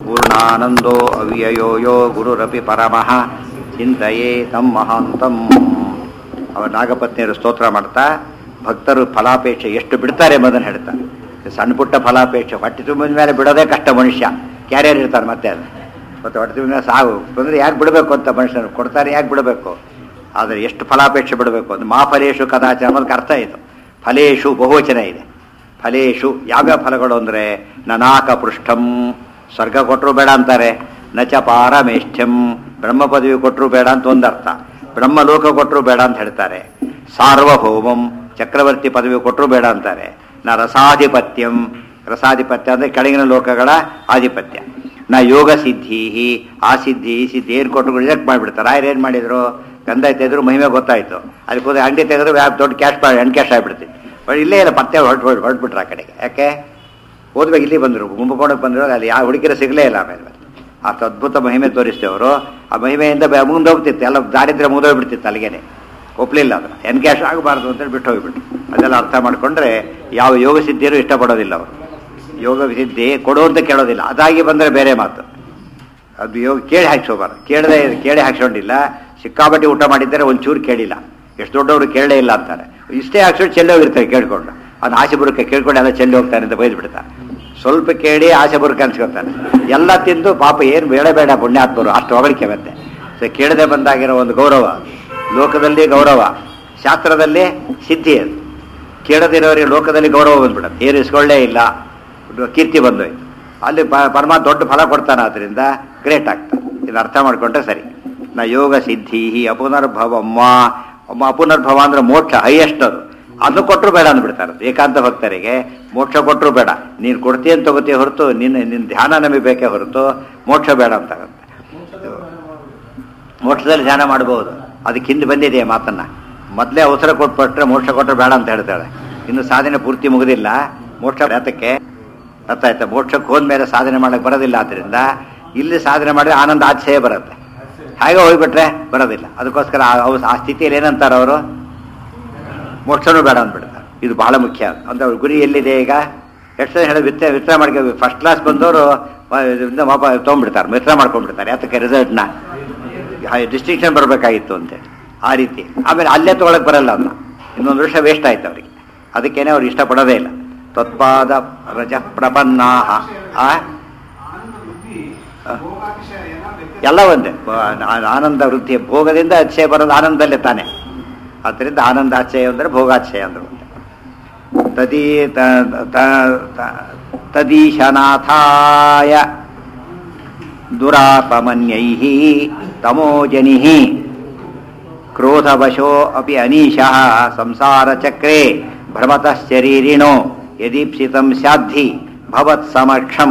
ಪೂರ್ಣಾನಂದೋ ಅವ್ಯಯೋ ಯೋ ಗುರುರಪಿ ಪರಮಃ ಚಿಂತೆಯೇ ತಮ್ಮ ಮಹಾಂತಂ ಅವ ನಾಗಪತ್ನಿಯರು ಸ್ತೋತ್ರ ಮಾಡ್ತಾ ಭಕ್ತರು ಫಲಾಪೇಕ್ಷೆ ಎಷ್ಟು ಬಿಡ್ತಾರೆ ಎಂಬುದನ್ನು ಹೇಳ್ತಾರೆ ಸಣ್ಣ ಪುಟ್ಟ ಫಲಾಪೇಕ್ಷೆ ಹೊಟ್ಟೆ ತುಂಬಿದ ಮೇಲೆ ಬಿಡೋದೇ ಕಷ್ಟ ಮನುಷ್ಯ ಕ್ಯಾರಿಯರ್ ಇರ್ತಾರೆ ಮತ್ತೆ ಅದು ಮತ್ತು ಹೊಟ್ಟೆ ತುಂಬಿದ ಮೇಲೆ ಸಾವು ಬಂದರೆ ಯಾಕೆ ಬಿಡಬೇಕು ಅಂತ ಮನುಷ್ಯರು ಕೊಡ್ತಾರೆ ಯಾಕೆ ಬಿಡಬೇಕು ಆದರೆ ಎಷ್ಟು ಫಲಾಪೇಕ್ಷೆ ಬಿಡಬೇಕು ಅದು ಮಾ ಫಲೇಶು ಕದಾಚ ಅನ್ನೋದಕ್ಕೆ ಅರ್ಥ ಇದು ಫಲೇಶು ಬಹುವಚನ ಇದೆ ಫಲೇಶು ಯಾವ್ಯಾವ ಫಲಗಳು ಅಂದರೆ ನನಾಕ ಪೃಷ್ಠಂ ಸ್ವರ್ಗ ಕೊಟ್ಟರು ಬೇಡ ಅಂತಾರೆ ನಚ ಪಾರಮೇಷ್ಠ್ಯಂ ಬ್ರಹ್ಮ ಪದವಿ ಕೊಟ್ಟರು ಬೇಡ ಅಂತ ಒಂದರ್ಥ ಬ್ರಹ್ಮಲೋಕ ಕೊಟ್ಟರು ಬೇಡ ಅಂತ ಹೇಳ್ತಾರೆ ಸಾರ್ವಭೌಮಂ ಚಕ್ರವರ್ತಿ ಪದವಿ ಕೊಟ್ಟರು ಬೇಡ ಅಂತಾರೆ ನ ರಸಾಧಿಪತ್ಯಂ ರಸಾಧಿಪತ್ಯ ಅಂದರೆ ಕೆಳಗಿನ ಲೋಕಗಳ ಆಧಿಪತ್ಯ ನ ಯೋಗ ಸಿದ್ಧಿ ಆ ಸಿದ್ಧಿ ಈ ಸಿದ್ಧಿ ಏನು ಕೊಟ್ಟರು ರಿಜೆಕ್ಟ್ ಮಾಡಿಬಿಡ್ತಾರೆ ರಾಯರು ಏನು ಮಾಡಿದ್ರು ಗಂಧ ತೆಗೆದ್ರು ಮಹಿಮೆ ಗೊತ್ತಾಯ್ತು ಅದಕ್ಕೆ ಹೋದ್ರೆ ಅಂಗಡಿ ತೆಗೆದ್ರು ವ್ಯಾಪ್ ದೊಡ್ಡ ಕ್ಯಾಶ್ ಎಣ್ ಕ್ಯಾಶ್ ಆಗಿಬಿಡ್ತೀವಿ ಬಟ್ ಇಲ್ಲೇ ಇಲ್ಲ ಮತ್ತೆ ಹೊರಟು ಹೊರಟು ಹೊರಟ್ಬಿಟ್ರು ಆ ಕಡೆಗೆ ಯಾಕೆ ಹೋದ್ಬೇಕು ಇಲ್ಲಿ ಬಂದರು ಗುಂಪುಕೋಣಕ್ಕೆ ಬಂದರು ಅಲ್ಲಿ ಯಾವ ಹುಡುಗಿರ ಸಿಗಲೇ ಇಲ್ಲ ಆಮೇಲೆ ಅಷ್ಟು ಅದ್ಭುತ ಮಹಿಮೆ ತೋರಿಸ್ತೇವರು ಆ ಮಹಿಮೆಯಿಂದ ಬೆ- ಮುಂದೆ ಹೋಗ್ತಿತ್ತು ಎಲ್ಲ ದಾರಿದ್ರೆ ಮುಗಿದೋಗ್ಬಿಡ್ತಿತ್ತು ಅಲ್ಲಿಗೆನೆ ಒಪ್ಪಲಿಲ್ಲ ಅದನ್ನು ಎನ್ ಕ್ಯಾಶ್ ಆಗಬಾರ್ದು ಅಂತೇಳಿ ಬಿಟ್ಟು ಹೋಗ್ಬಿಟ್ಟು ಅದೆಲ್ಲ ಅರ್ಥ ಮಾಡ್ಕೊಂಡ್ರೆ ಯಾವ ಯೋಗ ಸಿದ್ಧಿಯರು ಇಷ್ಟಪಡೋದಿಲ್ಲ ಅವರು ಯೋಗ ಸಿದ್ಧಿ ಕೊಡು ಅಂತ ಕೇಳೋದಿಲ್ಲ ಅದಾಗಿ ಬಂದರೆ ಬೇರೆ ಮಾತು ಅದು ಯೋಗ ಕೇಳಿ ಹಾಕ್ಸೋಬಾರ್ದು ಕೇಳದೆ ಕೇಳಿ ಹಾಕ್ಸ್ಕೊಂಡಿಲ್ಲ ಸಿಕ್ಕಾಪಟ್ಟೆ ಊಟ ಮಾಡಿದ್ದಾರೆ ಒಂಚೂರು ಕೇಳಿಲ್ಲ ಎಷ್ಟು ದೊಡ್ಡವರು ಕೇಳಲೇ ಇಲ್ಲ ಅಂತಾರೆ ಇಷ್ಟೇ ಹಾಕ್ಸ್ಕೊಂಡು ಚೆಲ್ಲಿ ಹೋಗಿರ್ತಾರೆ ಕೇಳ್ಕೊಂಡು ಅದು ಆಸೆ ಬುರುಕ ಕೇಳ್ಕೊಂಡು ಎಲ್ಲ ಚೆಲ್ಲಿ ಹೋಗ್ತಾನೆ ಅಂತ ಬೈದು ಬಿಡ್ತಾರೆ ಸ್ವಲ್ಪ ಕೇಳಿ ಆಸೆ ಬುರುಕ ಅನ್ಸ್ಕೊತಾನೆ ಎಲ್ಲ ತಿಂದು ಪಾಪ ಏನು ಬೇಡ ಬೇಡ ಪುಣ್ಯಾತ್ಮರು ಅಷ್ಟು ಹೊಗಳಿಕೆ ಮತ್ತೆ ಸೊ ಕೇಳದೆ ಬಂದಾಗಿರೋ ಒಂದು ಗೌರವ ಲೋಕದಲ್ಲಿ ಗೌರವ ಶಾಸ್ತ್ರದಲ್ಲಿ ಸಿದ್ಧಿ ಅದು ಕೇಳದಿರೋರಿಗೆ ಲೋಕದಲ್ಲಿ ಗೌರವ ಬಂದ್ಬಿಡುತ್ತೆ ಏನು ಇಸ್ಕೊಳ್ಳೇ ಇಲ್ಲ ಕೀರ್ತಿ ಬಂದೋಯ್ತು ಅಲ್ಲಿ ಪ- ಪರಮಾತ್ಮ ದೊಡ್ಡ ಫಲ ಕೊಡ್ತಾನೆ ಅದರಿಂದ ಗ್ರೇಟ್ ಆಗ್ತಾನೆ ಇದು ಅರ್ಥ ಮಾಡ್ಕೊಂಡ್ರೆ ಸರಿ ನ ಯೋಗ ಸಿದ್ಧಿ ಅಪುನರ್ಭವಮ್ಮ ಅಮ್ಮ ಅಪುನರ್ಭವ ಅಂದ್ರೆ ಮೋಕ್ಷ ಹೈಯೆಸ್ಟ್ ಅದು ಅದು ಕೊಟ್ಟರು ಬೇಡ ಅಂದ್ಬಿಡ್ತಾರೆ ಏಕಾಂತ ಭಕ್ತರಿಗೆ ಮೋಕ್ಷ ಕೊಟ್ಟರು ಬೇಡ ನೀನು ಕೊಡ್ತೀಯ ಅಂತ ತಗೋತೀಯ ಹೊರತು ನಿನ್ನ ನಿನ್ನ ಧ್ಯಾನ ನಮಗೆ ಬೇಕೇ ಹೊರತು ಮೋಕ್ಷ ಬೇಡ ಅಂತಾರಂತೆ ಮೋಕ್ಷದಲ್ಲಿ ಧ್ಯಾನ ಮಾಡಬಹುದು ಅದಕ್ಕೆ ಹಿಂದೆ ಬಂದಿದೆ ಈ ಮಾತನ್ನ ಮೊದಲೇ ಅವಸರ ಕೊಟ್ಬಿಟ್ರೆ ಮೋಕ್ಷ ಕೊಟ್ಟರೆ ಬೇಡ ಅಂತ ಹೇಳ್ತಾಳೆ ಇನ್ನು ಸಾಧನೆ ಪೂರ್ತಿ ಮುಗಿದಿಲ್ಲ ಮೋಕ್ಷ ಯಾತಕ್ಕೆ ಅರ್ಥ ಆಯ್ತಾ ಮೋಕ್ಷಕ್ಕೆ ಹೋದ್ಮೇಲೆ ಸಾಧನೆ ಮಾಡಕ್ಕೆ ಬರೋದಿಲ್ಲ ಆದ್ರಿಂದ ಇಲ್ಲಿ ಸಾಧನೆ ಮಾಡಿದ್ರೆ ಆನಂದ ಆಚೆಯೇ ಬರುತ್ತೆ ಹಾಗೆ ಹೋಗ್ಬಿಟ್ರೆ ಬರೋದಿಲ್ಲ ಅದಕ್ಕೋಸ್ಕರ ಆ- ಅವ್- ಆ ಸ್ಥಿತಿಯಲ್ಲಿ ಏನಂತಾರೆ ಅವರು ಮೋಕ್ಷನೂ ಬೇಡ ಅಂದ್ಬಿಡ್ತಾರೆ ಇದು ಬಹಳ ಮುಖ್ಯ ಅಂದ್ರೆ ಅವ್ರ ಗುರಿ ಎಲ್ಲಿದೆ ಈಗ ಎಷ್ಟು ಸಲ ಹೇಳಿ ವಿತ್ರ ವಿತ್ರ ಮಾಡ್ಕೊ ಫಸ್ಟ್ ಕ್ಲಾಸ್ ಬಂದವರು ವಾಪ ತೊಗೊಂಡ್ಬಿಡ್ತಾರೆ ಮಿತ್ರ ಮಾಡ್ಕೊಂಡ್ಬಿಡ್ತಾರೆ ಯಾತಕ್ಕೆ ರಿಸಲ್ಟ್ನ ಡಿಸ್ಟಿಂಕ್ಷನ್ ಬರಬೇಕಾಗಿತ್ತು ಅಂತೇಳಿ ಆ ರೀತಿ ಆಮೇಲೆ ಅಲ್ಲೇ ತೊಗೊಳಕ್ ಬರಲ್ಲ ಅದನ್ನ ಇನ್ನೊಂದು ವರ್ಷ ವೇಸ್ಟ್ ಆಯ್ತು ಅವರಿಗೆ ಅದಕ್ಕೇನೆ ಅವ್ರು ಇಷ್ಟಪಡೋದೇ ಇಲ್ಲ ತತ್ಪಾದ ರಜ ಪ್ರಪನ್ನಾಹ ಆ ಎಲ್ಲ ಒಂದೇ ಬ- ಆ- ಆನಂದ ವೃದ್ಧಿ ಭೋಗದಿಂದ ಅಚ್ಚಯ ಬರೋದು ಆನಂದದಲ್ಲೇ ತಾನೆ ಆದ್ದರಿಂದ ಆನಂದಾಚಯ ಅಂದರೆ ಭೋಗಾಚಯ ಅಂದ್ರೆ ಒಂದೇ. ತದೀ ತ- ತ- ತ- ತದೀಶನಾಥಾಯ ದುರಾಪಮನ್ಯೈ ತಮೋಜನಿ ಕ್ರೋಧವಶೋ ಅಪಿ ಅನೀಶಃ ಸಂಸಾರಚಕ್ರೆ ಭ್ರಮತಃಶರೀರಿಣೋ ಯದೀಪ್ಸಿತಂ ಸ್ಯಾದ್ಧಿ ಭವತ್ ಸಮಕ್ಷಂ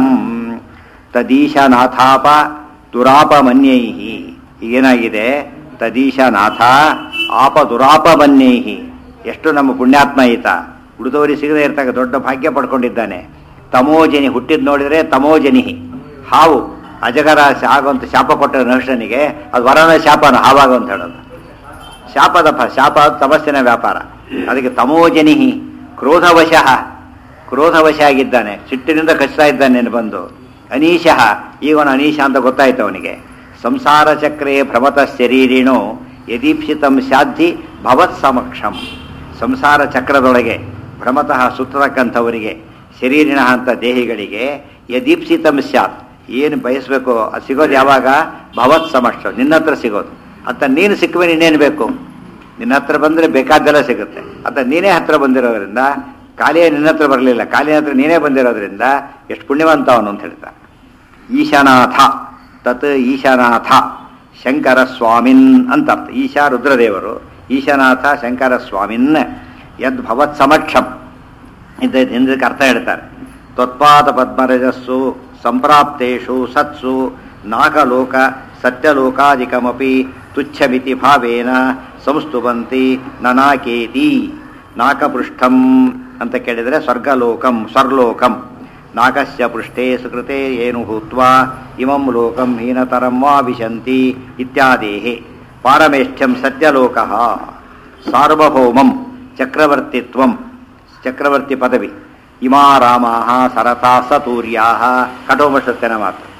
ತದೀಶನಾಥಾಪ ದುರಾಪಮನ್ಯೈ ಏನಾಗಿದೆ ತದೀಶನಾಥ ಆಪ ದುರಾಪಮನ್ಯೈ ಎಷ್ಟು ನಮ್ಮ ಪುಣ್ಯಾತ್ಮ ಈತ ಉಳಿದವರಿಗೆ ಸಿಗದೆ ಇರ್ತಕ್ಕ ದೊಡ್ಡ ಭಾಗ್ಯ ಪಡ್ಕೊಂಡಿದ್ದಾನೆ ತಮೋಜನಿ ಹುಟ್ಟಿದ್ ನೋಡಿದ್ರೆ ತಮೋಜನಿ ಹಾವು ಅಜಗರ ಆಗುವಂತ ಶಾಪ ಕೊಟ್ಟ ನಹುಷನಿಗೆ ಅದು ವರನ ಶಾಪನ ಹಾವಾಗ ಅಂತ ಹೇಳೋದು ಶಾಪದ ಫ ಶಾಪ ತಮಸ್ಸಿನ ವ್ಯಾಪಾರ ಅದಕ್ಕೆ ತಮೋಜನಿ ಕ್ರೋಧವಶಃ ಕ್ರೋಧವಶ ಆಗಿದ್ದಾನೆ ಸಿಟ್ಟಿನಿಂದ ಕಚ್ತಾ ಇದ್ದಾನೆ ಬಂದು ಅನೀಶಃ ಈಗ ಅವನು ಅನೀಶ ಅಂತ ಗೊತ್ತಾಯ್ತು ಅವನಿಗೆ ಸಂಸಾರ ಚಕ್ರೇ ಭ್ರಮತ ಶರೀರಿಣೋ ಯದೀಪ್ಸಿತಂ ಶಾಧಿ ಭವತ್ ಸಮಕ್ಷಂ ಸಂಸಾರ ಚಕ್ರದೊಳಗೆ ಭ್ರಮತಃ ಸುತ್ತತಕ್ಕಂಥವರಿಗೆ ಶರೀರಿಣ ಅಂತ ದೇಹಿಗಳಿಗೆ ಯದೀಪ್ಸಿತಂ ಸ್ಯಾತ್ ಏನು ಬಯಸಬೇಕು ಅದು ಸಿಗೋದು ಯಾವಾಗ ಭವತ್ ಸಮಕ್ಷ ನಿನ್ನ ಹತ್ರ ಸಿಗೋದು ಅಂತ ನೀನು ಸಿಕ್ಕುವೆ ಇನ್ನೇನು ಬೇಕು ನಿನ್ನ ಹತ್ರ ಬಂದರೆ ಬೇಕಾದ್ದೆಲ್ಲ ಸಿಗುತ್ತೆ ಅಂತ ನೀನೇ ಹತ್ರ ಬಂದಿರೋದ್ರಿಂದ ಕಾಲಿಯ ನಿನ್ನ ಹತ್ರ ಬರಲಿಲ್ಲ ಕಾಲಿನ ಹತ್ರ ನೀನೇ ಬಂದಿರೋದ್ರಿಂದ ಎಷ್ಟು ಪುಣ್ಯವಂತ ಅವನು ಅಂತ ಹೇಳ್ತಾ ಈಶಾನಾಥ ತತ್ ಈಶಾನಾಥ ಶಂಕರ ಸ್ವಾಮಿನ್ ಅಂತ ಅರ್ಥ ಈಶಾ ರುದ್ರದೇವರು ಈಶಾನಾಥ ಶಂಕರ ಸ್ವಾಮಿನ್ ಯದ್ ಭವತ್ ಸಮಕ್ಷಂ ಇಂತ ಹಿಂದಕ್ಕೆ ಅರ್ಥ ಹೇಳ್ತಾರೆ ತ್ವತ್ಪಾದ ಪದ್ಮರಜಸ್ಸು ಸಂಪ್ರಾಪ್ತೇಷು ಸತ್ಸು ನಾಗಲೋಕ ಸತ್ಯಲೋಕಾದಿಕಮಪಿ ತುಚ್ಛಮಿತಿ ಭಾವೇನ ಸಂಸ್ತುವಂತಿ ನನಾಕೇತಿ ನಾಕಪೃಷ್ಠಂ ಅಂತ ಕೇಳಿದರೆ ಸ್ವರ್ಗಲೋಕಂ ಸ್ವರ್ಲೋಕಂ ನಾಗಸ್ಯ ಪೃಷ್ಠೇ ಸುಕೃತೆ ಏನು ಭೂತ್ವಾ ಇಮಂ ಲೋಕಂ ಹೀನತರಂ ವಾ ವಿಶಂತಿ ಇತ್ಯಾದೇಹಿ ಪಾರಮೇಷ್ಠ್ಯಂ ಸತ್ಯಲೋಕಃ ಸಾರ್ವಭೌಮಂ ಚಕ್ರವರ್ತಿತ್ವಂ ಚಕ್ರವರ್ತಿ ಪದವಿ ಇಮಾ ರಾಮಾಹ ಸರತಾ ಸತೂರ್ಯಾಹ ಕಠೋಪನಿಷತ್ತಿನ ಮಾತು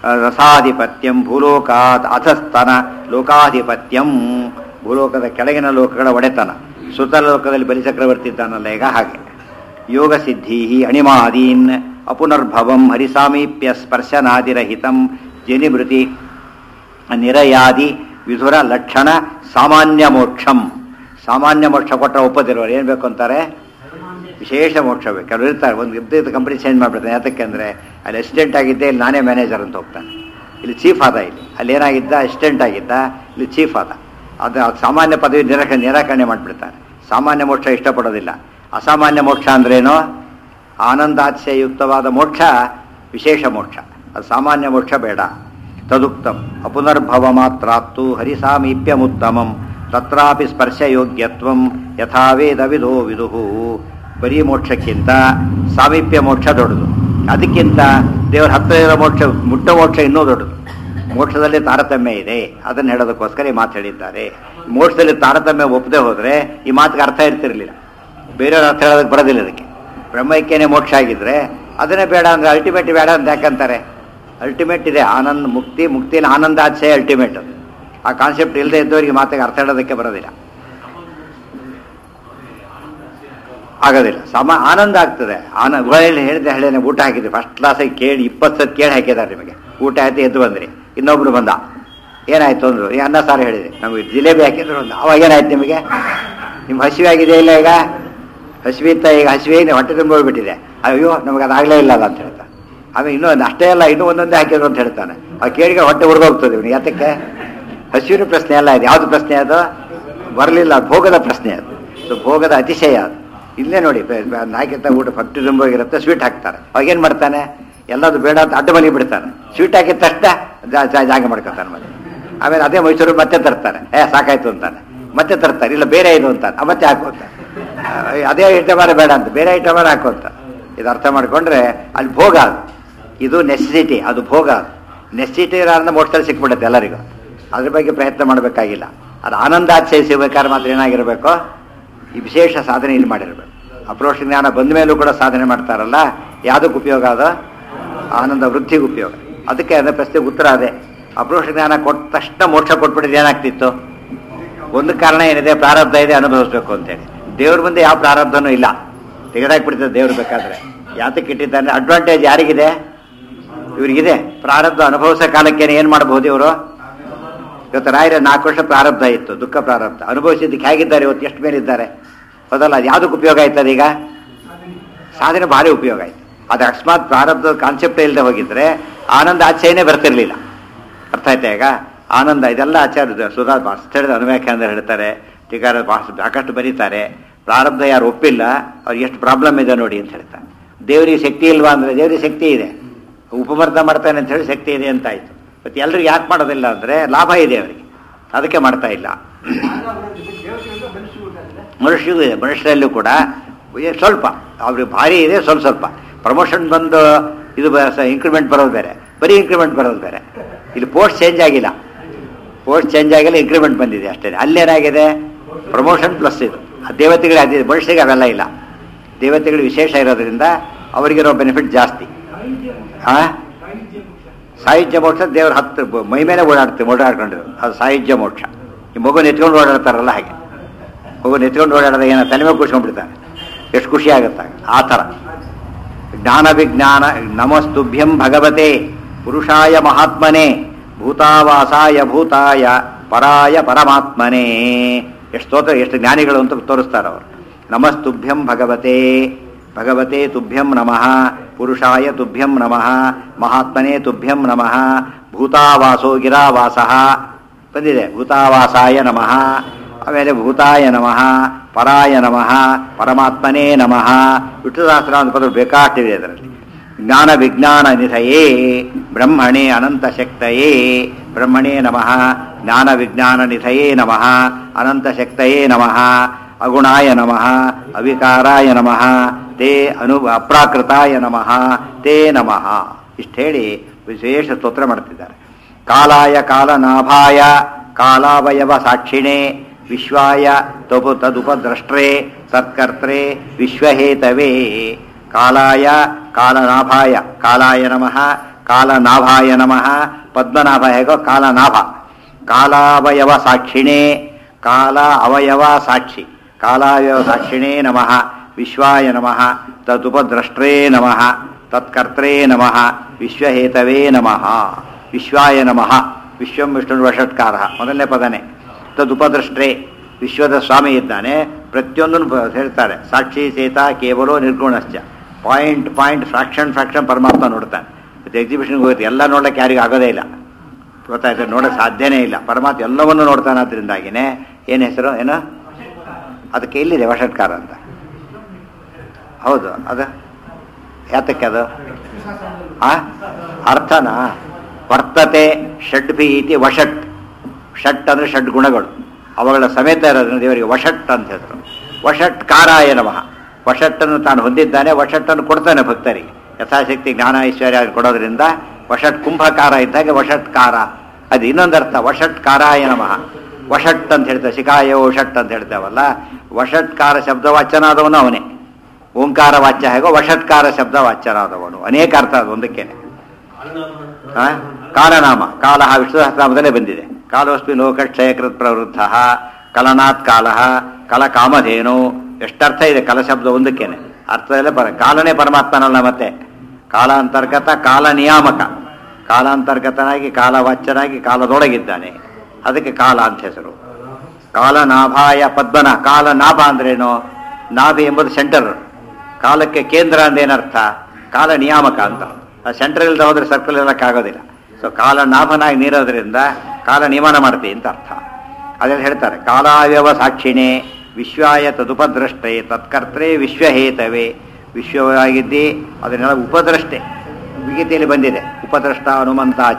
ರಸಾಧಿಪತ್ಯಂ ಭೂಲೋಕಾತ್ ಅಧಸ್ತನ ಲೋಕಾಧಿಪತ್ಯಂ ಭೂಲೋಕದ ಕೆಳಗಿನ ಲೋಕಗಳ ಒಡೆತನ ಸುತಲ ಲೋಕದಲ್ಲಿ ಬಲಿಚಕ್ರವರ್ತಿ ಇದ್ದಾನಲ್ಲ ಈಗ ಹಾಗೆ ಯೋಗ ಸಿದ್ಧಿ ಅಣಿಮಾದೀನ್ ಅಪುನರ್ಭವಂ ಹರಿಸಾಮೀಪ್ಯ ಸ್ಪರ್ಶನಾದಿರಹಿತಂ ಜನಿಮೃತಿ ನಿರಯಾದಿ ವಿಧುರ ಲಕ್ಷಣ ಸಾಮಾನ್ಯ ಮೋಕ್ಷಂ ಸಾಮಾನ್ಯ ಮೋಕ್ಷ ಕೊಟ್ಟ ಒಪ್ಪದಿರೋರು ಏನು ಬೇಕು ಅಂತಾರೆ ವಿಶೇಷ ಮೋಕ್ಷ ಬೇಕು ಕೆಲವರು ಇರ್ತಾರೆ ಒಂದು ಇಬ್ಬರು ಕಂಪನಿ ಚೇಂಜ್ ಮಾಡ್ಬಿಡ್ತಾನೆ ಯಾತಕ್ಕೆ ಅಂದರೆ ಅಲ್ಲಿ ಅಸಿಸ್ಟೆಂಟ್ ಆಗಿದ್ದೆ ಇಲ್ಲಿ ನಾನೇ ಮ್ಯಾನೇಜರ್ ಅಂತ ಹೋಗ್ತಾನೆ ಇಲ್ಲಿ ಚೀಫ್ ಆದ ಇಲ್ಲಿ ಅಲ್ಲಿ ಏನಾಗಿದ್ದ ಅಸಿಸ್ಟೆಂಟ್ ಆಗಿದ್ದ ಇಲ್ಲಿ ಚೀಫ್ ಆದ ಅದು ಅದು ಸಾಮಾನ್ಯ ಪದವಿ ನಿರಾಕ ನಿರಾಕರಣೆ ಮಾಡಿಬಿಡ್ತಾನೆ ಸಾಮಾನ್ಯ ಮೋಕ್ಷ ಇಷ್ಟಪಡೋದಿಲ್ಲ ಅಸಾಮಾನ್ಯ ಮೋಕ್ಷ ಅಂದ್ರೇನು ಆನಂದಾತಿಶಯುಕ್ತವಾದ ಮೋಕ್ಷ ವಿಶೇಷ ಮೋಕ್ಷ ಅದು ಸಾಮಾನ್ಯ ಮೋಕ್ಷ ಬೇಡ ತದುಕ್ತಂ ಅಪುನರ್ಭವ ಮಾತ್ರಾತ್ತು ಹರಿಸಾಮೀಪ್ಯಮುತ್ತಮಂ ತತ್ರಾಪಿ ಸ್ಪರ್ಶಯೋಗ್ಯತ್ವಂ ಯಥಾವೇದ ವಿಧೋ ವಿದುಹು ಬರೀ ಮೋಕ್ಷಕ್ಕಿಂತ ಸಾಮೀಪ್ಯ ಮೋಕ್ಷ ದೊಡ್ಡದು ಅದಕ್ಕಿಂತ ದೇವರ ಹತ್ತಿರ ಇರೋ ಮೋಕ್ಷ ಮುಟ್ಟ ಮೋಕ್ಷ ಇನ್ನೂ ದೊಡ್ಡದು ಮೋಕ್ಷದಲ್ಲಿ ತಾರತಮ್ಯ ಇದೆ ಅದನ್ನು ಹೇಳೋದಕ್ಕೋಸ್ಕರ ಈ ಮಾತು ಹೇಳಿದ್ದಾರೆ ಮೋಕ್ಷದಲ್ಲಿ ತಾರತಮ್ಯ ಒಪ್ಪದೆ ಹೋದರೆ ಈ ಮಾತಿಗೆ ಅರ್ಥ ಇರ್ತಿರ್ಲಿಲ್ಲ ಬೇರೆಯವ್ರ ಅರ್ಥ ಹೇಳೋದಕ್ಕೆ ಬರೋದಿಲ್ಲ ಇದಕ್ಕೆ ಬ್ರಹ್ಮೈಕ್ಯನೇ ಮೋಕ್ಷ ಆಗಿದ್ರೆ ಅದನ್ನೇ ಬೇಡ ಅಂದ್ರೆ ಅಲ್ಟಿಮೇಟ್ ಬೇಡ ಅಂತ ಯಾಕಂತಾರೆ ಅಲ್ಟಿಮೇಟ್ ಇದೆ ಆನಂದ ಮುಕ್ತಿ ಮುಕ್ತಿಯಲ್ಲಿ ಆನಂದ ಆಚೆ ಅಲ್ಟಿಮೇಟ್ ಅದು ಆ ಕಾನ್ಸೆಪ್ಟ್ ಇಲ್ಲದೆ ಇದ್ದವರಿಗೆ ಮಾತಿಗೆ ಅರ್ಥ ಹೇಳೋದಕ್ಕೆ ಬರೋದಿಲ್ಲ ಆಗೋದಿಲ್ಲ ಸಮ ಆನಂದ ಆಗ್ತದೆ ಆನ ಗುಳೆಯಲ್ಲಿ ಹೇಳಿದೆ ಹೇಳೇನೆ ಊಟ ಹಾಕಿದ್ದೆ ಫಸ್ಟ್ ಕ್ಲಾಸಾಗಿ ಕೇಳಿ ಇಪ್ಪತ್ತು ಸತಿ ಕೇಳಿ ಹಾಕಿದ್ದಾರೆ ನಿಮಗೆ ಊಟ ಆಯ್ತು ಎದ್ದು ಬಂದ್ರಿ ಇನ್ನೊಬ್ರು ಬಂದ ಏನಾಯ್ತು ಅಂದ್ರು ಈ ಅನ್ನ ಸಾರು ಹೇಳಿದೆ ನಮಗೆ ಜಿಲೇಬಿ ಹಾಕಿದ್ರು ಒಂದು ಅವಾಗ ಏನಾಯ್ತು ನಿಮಗೆ ನಿಮ್ಗೆ ಹಸಿವೆ ಆಗಿದೆ ಇಲ್ಲ ಈಗ ಹಸಿವೆ ಇತ್ತ ಈಗ ಹಸಿವೆ ನೀವು ಹೊಟ್ಟೆ ತುಂಬ ಹೋಗ್ಬಿಟ್ಟಿದೆ ಅಯ್ಯೋ ನಮಗೆ ಅದಾಗಲೇ ಇಲ್ಲ ಅಂತ ಹೇಳ್ತಾನೆ ಆಮೇಲೆ ಇನ್ನೂ ಒಂದು ಅಷ್ಟೇ ಅಲ್ಲ ಇನ್ನೂ ಒಂದೊಂದೇ ಹಾಕಿದ್ರು ಅಂತ ಹೇಳ್ತಾನೆ ಆ ಕೇಳಿಗೆ ಹೊಟ್ಟೆ ಉರ್ದೋಗ್ತದೆ ಇವನು ಯಾತಕ್ಕೆ ಹಸಿವಿನ ಪ್ರಶ್ನೆ ಅಲ್ಲ ಇದು ಯಾವುದು ಪ್ರಶ್ನೆ ಅದು ಬರಲಿಲ್ಲ ಭೋಗದ ಪ್ರಶ್ನೆ ಅದು ಸೊ ಭೋಗದ ಅತಿಶಯ ಅದು ಇಲ್ಲೇ ನೋಡಿ ನಾಯ್ಕಿಂತ ಊಟ ಭಕ್ತಿ ತುಂಬೋಗಿರುತ್ತೆ ಸ್ವೀಟ್ ಹಾಕ್ತಾರೆ ಅವಾಗೇನು ಮಾಡ್ತಾನೆ ಎಲ್ಲದು ಬೇಡ ಅಂತ ಅಡ್ಡ ಮನೆ ಬಿಡ್ತಾನೆ ಸ್ವೀಟ್ ಹಾಕಿದ ತಕ್ಷಣ ಜಾ- ಜಾ- ಜಾಗ ಮಾಡ್ಕೊತಾನೆ ಮತ್ತೆ ಆಮೇಲೆ ಅದೇ ಮೈಸೂರು ಮತ್ತೆ ತರ್ತಾನೆ ಏ ಸಾಕಾಯ್ತು ಅಂತಾನೆ ಮತ್ತೆ ತರ್ತಾರೆ ಇಲ್ಲ ಬೇರೆ ಇದು ಅಂತಾನೆ ಆ, ಮತ್ತೆ ಹಾಕೋತ ಅದೇ ಐಟಮಾರ ಬೇಡ ಅಂತ ಬೇರೆ ಐಟಮಾರ ಹಾಕೋತ ಇದು ಅರ್ಥ ಮಾಡ್ಕೊಂಡ್ರೆ ಅಲ್ಲಿ ಭೋಗ ಅದು ಇದು ನೆಸೆಸಿಟಿ ಅದು ಭೋಗ ಅದು ನೆಸೆಸಿಟಿ ಇರೋದ್ರಿಂದ ಮೋಟದಲ್ಲಿ ಸಿಕ್ಬಿಡುತ್ತೆ ಎಲ್ಲರಿಗೂ ಅದ್ರ ಬಗ್ಗೆ ಪ್ರಯತ್ನ ಮಾಡಬೇಕಾಗಿಲ್ಲ ಅದು ಆನಂದ ಸಿಗ್ಬೇಕಾದ್ರೆ ಮಾತ್ರ ಏನಾಗಿರಬೇಕು ಈ ವಿಶೇಷ ಸಾಧನೆ ಇಲ್ಲಿ ಮಾಡಿರಬೇಕು ಅಪ್ರೋಷ ಜ್ಞಾನ ಬಂದ ಮೇಲೂ ಕೂಡ ಸಾಧನೆ ಮಾಡ್ತಾರಲ್ಲ ಯಾವುದಕ್ಕೆ ಉಪಯೋಗ ಅದು ಆನಂದ ವೃದ್ಧಿಗೆ ಉಪಯೋಗ ಅದಕ್ಕೆ ಅದೇ ಪ್ರಶ್ನೆಗೆ ಉತ್ತರ ಅದೇ ಅಪ್ರೋಷ ಜ್ಞಾನ ಕೊಟ್ಟ ತಕ್ಷಣ ಮೋಕ್ಷ ಕೊಟ್ಬಿಟ್ಟಿದ್ರೆ ಏನಾಗ್ತಿತ್ತು ಒಂದು ಕಾರಣ ಏನಿದೆ ಪ್ರಾರಬ್ಧ ಇದೆ ಅನುಭವಿಸ್ಬೇಕು ಅಂತೇಳಿ ದೇವ್ರ ಮುಂದೆ ಯಾವ ಪ್ರಾರಬ್ಧನೂ ಇಲ್ಲ ತೆಗೆದಾಕ್ಬಿಡ್ತದೆ ದೇವ್ರು ಬೇಕಾದ್ರೆ ಯಾತಕ್ಕೆ ಇಟ್ಟಿದ್ದಾನೆ ಅಡ್ವಾಂಟೇಜ್ ಯಾರಿಗಿದೆ ಇವ್ರಿಗಿದೆ ಪ್ರಾರಬ್ಧ ಅನುಭವಿಸೋ ಕಾಲಕ್ಕೇನೆ ಏನು ಮಾಡಬಹುದು ಇವರು ಇವತ್ತು ರಾಯರ ನಾಲ್ಕು ವರ್ಷ ಪ್ರಾರಬ್ಧ ಇತ್ತು ದುಃಖ ಪ್ರಾರಬ್ಧ ಅನುಭವಿಸಿದ್ದಕ್ಕೆ ಹೇಗಿದ್ದಾರೆ ಇವತ್ತು ಎಷ್ಟು ಮೇಲಿದ್ದಾರೆ ಹೌದಲ್ಲ ಅದು ಯಾವುದಕ್ಕೆ ಉಪಯೋಗ ಆಯ್ತದ ಈಗ ಸಾಧನೆ ಭಾರಿ ಉಪಯೋಗ ಆಯ್ತು ಅದು ಅಕಸ್ಮಾತ್ ಪ್ರಾರಬ್ಧದ ಕಾನ್ಸೆಪ್ಟ್ ಇಲ್ಲದೆ ಹೋಗಿದ್ರೆ ಆನಂದ ಆಚೆನೇ ಬರ್ತಿರ್ಲಿಲ್ಲ ಅರ್ಥ ಆಯ್ತಾ ಈಗ ಆನಂದ ಇದೆಲ್ಲ ಆಚಾರ್ಯ ಸುಧಾ ಹೇಳಿದ ಅನುವ್ಯಾಖ್ಯಾನ ಹೇಳ್ತಾರೆ ಟೀಕಾರ ಸಾಕಷ್ಟು ಬರೀತಾರೆ ಪ್ರಾರಬ್ಧ ಯಾರು ಒಪ್ಪಿಲ್ಲ ಅವ್ರಿಗೆ ಎಷ್ಟು ಪ್ರಾಬ್ಲಮ್ ಇದೆ ನೋಡಿ ಅಂತ ಹೇಳ್ತಾರೆ ದೇವರಿಗೆ ಶಕ್ತಿ ಇಲ್ವಾ ಅಂದ್ರೆ ದೇವರಿಗೆ ಶಕ್ತಿ ಇದೆ ಉಪಮರ್ದ ಮಾಡ್ತಾನೆ ಅಂತ ಹೇಳಿ ಶಕ್ತಿ ಇದೆ ಅಂತ ಆಯ್ತು ಮತ್ತೆ ಎಲ್ರಿಗೂ ಯಾಕೆ ಮಾಡೋದಿಲ್ಲ ಅಂದ್ರೆ ಲಾಭ ಇದೆ ಅವರಿಗೆ ಅದಕ್ಕೆ ಮಾಡ್ತಾ ಇಲ್ಲ ಮನುಷ್ಯಗೂ ಇದೆ ಮನುಷ್ಯರಲ್ಲೂ ಕೂಡ ಏ ಸ್ವಲ್ಪ ಅವ್ರಿಗೆ ಭಾರಿ ಇದೆ ಸ್ವಲ್ಪ ಸ್ವಲ್ಪ ಪ್ರಮೋಷನ್ ಬಂದು ಇದು ಇನ್ಕ್ರಿಮೆಂಟ್ ಬರೋದು ಬೇರೆ ಬರೀ ಇನ್ಕ್ರಿಮೆಂಟ್ ಬರೋದು ಬೇರೆ ಇಲ್ಲಿ ಪೋಸ್ಟ್ ಚೇಂಜ್ ಆಗಿಲ್ಲ ಪೋಸ್ಟ್ ಚೇಂಜ್ ಆಗಿಲ್ಲ ಇನ್ಕ್ರಿಮೆಂಟ್ ಬಂದಿದೆ ಅಷ್ಟೇ ಅಲ್ಲೇನಾಗಿದೆ ಪ್ರಮೋಷನ್ ಪ್ಲಸ್ ಇದು ಆ ದೇವತೆಗಳಿಗೆ ಅದಿದೆ ಮನುಷ್ಯರಿಗೆ ಅವೆಲ್ಲ ಇಲ್ಲ ದೇವತೆಗಳು ವಿಶೇಷ ಇರೋದ್ರಿಂದ ಅವರಿಗಿರೋ ಬೆನಿಫಿಟ್ ಜಾಸ್ತಿ ಆ ಸಾಹಿತ್ಯ ಮೋಕ್ಷ ದೇವ್ರ ಹತ್ತು ಬ- ಮೈ ಮೇಲೆ ಓಡಾಡ್ತೀವಿ ಓಡಾಡ್ಕೊಂಡಿರೋದು ಅದು ಸಾಹಿತ್ಯ ಮೋಕ್ಷ ಈ ಮಗುನ ಎತ್ಕೊಂಡು ಓಡಾಡ್ತಾರಲ್ಲ ಹಾಗೆ ಮಗುನ ಎತ್ಕೊಂಡು ಓಡಾಡಿದಾಗ ಏನೋ ತಲೆ ಮೇಲೆ ಕೂರ್ಸ್ಕೊಂಡ್ಬಿಡ್ತಾರೆ ಎಷ್ಟು ಖುಷಿ ಆಗುತ್ತೆ ಆ ಥರ ಜ್ಞಾನ ವಿಜ್ಞಾನ ನಮಸ್ತುಭ್ಯಂ ಭಗವತೆ ಪುರುಷಾಯ ಮಹಾತ್ಮನೆ ಭೂತಾವಾಸಾಯ ಭೂತಾಯ ಪರಾಯ ಪರಮಾತ್ಮನೇ ಎಷ್ಟು ಸ್ತೋತ್ರ ಎಷ್ಟು ಜ್ಞಾನಿಗಳು ಅಂತ ತೋರಿಸ್ತಾರೆ ಅವರು ನಮಸ್ತುಭ್ಯಂ ಭಗವತೆ ಭಗವತೆ ತುಭ್ಯಂ ನಮಃ ಪುರುಷಾಯ ತುಭ್ಯಂ ನಮಃ ಮಹಾತ್ಮನೇ ತುಭ್ಯಂ ನಮಃ ಭೂತಾವಾಸೋ ಗಿರಾವಾಸಃ ಬಂದಿದೆ ಭೂತಾವಾಸಾಯ ನಮಃ ಆಮೇಲೆ ಭೂತಾಯ ನಮಃ ಪರಾಯ ನಮಃ ಪರಮಾತ್ಮನೇ ನಮಃ ವಿಷ್ಣುದಾಸರ ಒಂದು ಪದ ಬೇಕಾಗ್ತಿದೆ ಅದರಲ್ಲಿ ಜ್ಞಾನ ವಿಜ್ಞಾನ ನಿಧಯೇ ಬ್ರಹ್ಮಣೇ ಅನಂತ ಶಕ್ತಯೇ ಬ್ರಹ್ಮಣೇ ನಮಃ ಜ್ಞಾನ ವಿಜ್ಞಾನ ನಿಧಯೇ ನಮಃ ಅನಂತ ಶಕ್ತಯೇ ನಮಃ ಅಗುಣಾಯ ನಮಃ ಅವಿಕಾರಾಯ ನಮಃ ತೇ ಅನು ಅಪ್ರಾಕೃತಾಯ ನಮಃ ತೇ ನಮಃ ಇಷ್ಟು ಹೇಳಿ ವಿಶೇಷ ಸ್ತೋತ್ರ ಮಾಡ್ತಿದ್ದಾರೆ ಕಾಲಾಯ ಕಾಲನಾಭಾಯ ಕಾಲಾವಯವ ಸಾಕ್ಷಿಣೆ ವಿಶ್ವಾಯ ತಪು ತದುಪದ್ರಷ್ಟ್ರೇ ತತ್ಕರ್ತ್ರೇ ವಿಶ್ವಹೇತವೇ ಕಾಲಾಯ ಕಾಲನಾಭಾಯ ಕಾಲಾಯ ನಮಃ ಕಾಲನಾಭಾಯ ನಮಃ ಪದ್ಮನಾಭ ಹೇಗೋ ಕಾಲನಾಭ ಕಾಲಾವಯವ ಸಾಕ್ಷಿಣೇ ಕಾಲ ಅವಯವ ಸಾಕ್ಷಿ ಕಾಲಾವಯವ ಸಾಕ್ಷಿಣೇ ನಮಃ ವಿಶ್ವಾಯ ನಮಃ ತದುಪದ್ರಷ್ಟ್ರೇ ನಮಃ ತತ್ಕರ್ತ್ರೇ ನಮಃ ವಿಶ್ವಹೇತವೇ ನಮಃ ವಿಶ್ವಾಯ ನಮಃ ವಿಶ್ವಂ ವಿಷ್ಣು ವಷಟ್ಕಾರ ಮೊದಲನೇ ಪದನೇ ತದುಪದೃಷ್ಟ್ರೇ ವಿಶ್ವದ ಸ್ವಾಮಿ ಇದ್ದಾನೆ ಪ್ರತಿಯೊಂದನ್ನು ಬ- ಹೇಳ್ತಾರೆ ಸಾಕ್ಷಿ ಚೇತ ಕೇವಲ ನಿರ್ಗುಣಶ್ಚ ಪಾಯಿಂಟ್ ಪಾಯಿಂಟ್ ಫ್ರಾಕ್ಷನ್ ಫ್ರಾಕ್ಷನ್ ಪರಮಾತ್ಮ ನೋಡ್ತಾನೆ ಮತ್ತು ಎಕ್ಸಿಬಿಷನ್ಗೆ ಹೋಗುತ್ತೆ ಎಲ್ಲ ನೋಡ್ಲಿಕ್ಕೆ ಯಾರಿಗೂ ಆಗೋದೇ ಇಲ್ಲ ಗೊತ್ತಾಯ್ತು ನೋಡೋಕೆ ಸಾಧ್ಯನೇ ಇಲ್ಲ ಪರಮಾತ್ಮ ಎಲ್ಲವನ್ನೂ ನೋಡ್ತಾನೆ ಅದರಿಂದಾಗಿನೇ ಏನು ಹೆಸರು ಏನು ಅದಕ್ಕೆ ಇಲ್ಲಿದೆ ವಷಟ್ಕಾರ ಅಂತ ಹೌದು ಅದು ಯಾತಕ್ಕೆ ಅದು ಆ ಅರ್ಥನಾ ವರ್ತತೆ ಷಡ್ಭಿ ಇತಿ ವಷಟ್ ಷಟ್ ಅಂದರೆ ಷಡ್ ಗುಣಗಳು ಅವುಗಳ ಸಮೇತ ಇರೋದ್ರಿಂದ ದೇವರಿಗೆ ವಷಟ್ ಅಂತ ಹೆಸರು ವಷಟ್ ಕಾರಾಯ ನಮಃ ವಷಟ್ಟನ್ನು ತಾನು ಹೊಂದಿದ್ದಾನೆ ವಷಟ್ಟನ್ನು ಕೊಡ್ತಾನೆ ಭಕ್ತರಿಗೆ ಯಥಾಶಕ್ತಿ ಜ್ಞಾನ ಐಶ್ವರ್ಯ ಕೊಡೋದ್ರಿಂದ ವಷಟ್ ಕುಂಭಕಾರ ಇದ್ದಾಗೆ ವಷಟ್ಕಾರ ಅದು ಇನ್ನೊಂದು ಅರ್ಥ ವಷಟ್ಕಾರಾಯ ನಮಃ ವಷಟ್ ಅಂತ ಹೇಳ್ತೇವೆ ಶಿಖಾಯ ಷಟ್ ಅಂತ ಹೇಳ್ತೇವಲ್ಲ ವಷಟ್ಕಾರ ಶಬ್ದ ವಾಚ್ಯನಾದವನು ಅವನೇ ಓಂಕಾರ ವಾಚ್ಯ ಹೇಗೋ ವಷಟ್ಕಾರ ಶಬ್ದ ವಾಚ್ಯನಾದವನು ಅನೇಕ ಅರ್ಥ ಅದು ಒಂದಕ್ಕೇನೆ ಆ? ಕಾಲನಾಮ ಕಾಲ ವಿಷ್ಣು ಸಹಸ್ರನಾಮದಲ್ಲೇ ಬಂದಿದೆ ಕಾಲೋಸ್ಮಿ ಲೋಕಕ್ಷಯಕೃತ್ ಪ್ರವೃದ್ಧ ಕಲನಾತ್ ಕಾಲ ಕಲ ಕಾಮಧೇನು ಎಷ್ಟರ್ಥ ಇದೆ ಕಲ ಶಬ್ದ ಒಂದಕ್ಕೇನೆ ಅರ್ಥದಲ್ಲೇ ಪರ ಕಾಲನೇ ಪರಮಾತ್ಮನಲ್ಲ ಮತ್ತೆ ಕಾಲಾಂತರ್ಗತ ಕಾಲ ನಿಯಾಮಕ ಕಾಲಾಂತರ್ಗತನಾಗಿ ಕಾಲವಾಚ್ಯನಾಗಿ ಕಾಲದೊಳಗಿದ್ದಾನೆ ಅದಕ್ಕೆ ಕಾಲ ಅಂತ ಹೆಸರು ಕಾಲನಾಭಾಯ ಪದ್ಮನ ಕಾಲನಾಭ ಅಂದ್ರೇನು ನಾಭಿ ಎಂಬುದು ಸೆಂಟರ್ ಕಾಲಕ್ಕೆ ಕೇಂದ್ರ ಅಂದೇನರ್ಥ ಕಾಲ ನಿಯಾಮಕ ಅಂತ ಸೆಂಟರ್ ಇಲ್ಲದೆ ಹೋದ್ರೆ ಸರ್ಕಲ್ ಇರೋಕ್ಕಾಗೋದಿಲ್ಲ ಸೊ ಕಾಲ ನಾಭನಾಗಿ ನೀರೋದ್ರಿಂದ ಕಾಲ ನಿಯಮನ ಮಾಡ್ತಿ ಅಂತ ಅರ್ಥ ಅದೆಲ್ಲ ಹೇಳ್ತಾರೆ ಕಾಲಾವ್ಯವ ಸಾಕ್ಷಿಣೆ ವಿಶ್ವಾಯ ತದುಪದ್ರಷ್ಟೆ ತತ್ಕರ್ತ್ರೇ ವಿಶ್ವಹೇತವೇ ವಿಶ್ವವಾಗಿದ್ದಿ ಅದನ್ನೆಲ್ಲ ಉಪದ್ರಷ್ಟೆ ವಿಗೀತೆಯಲ್ಲಿ ಬಂದಿದೆ ಉಪದ್ರಷ್ಟ ಹನುಮಂತಾಚ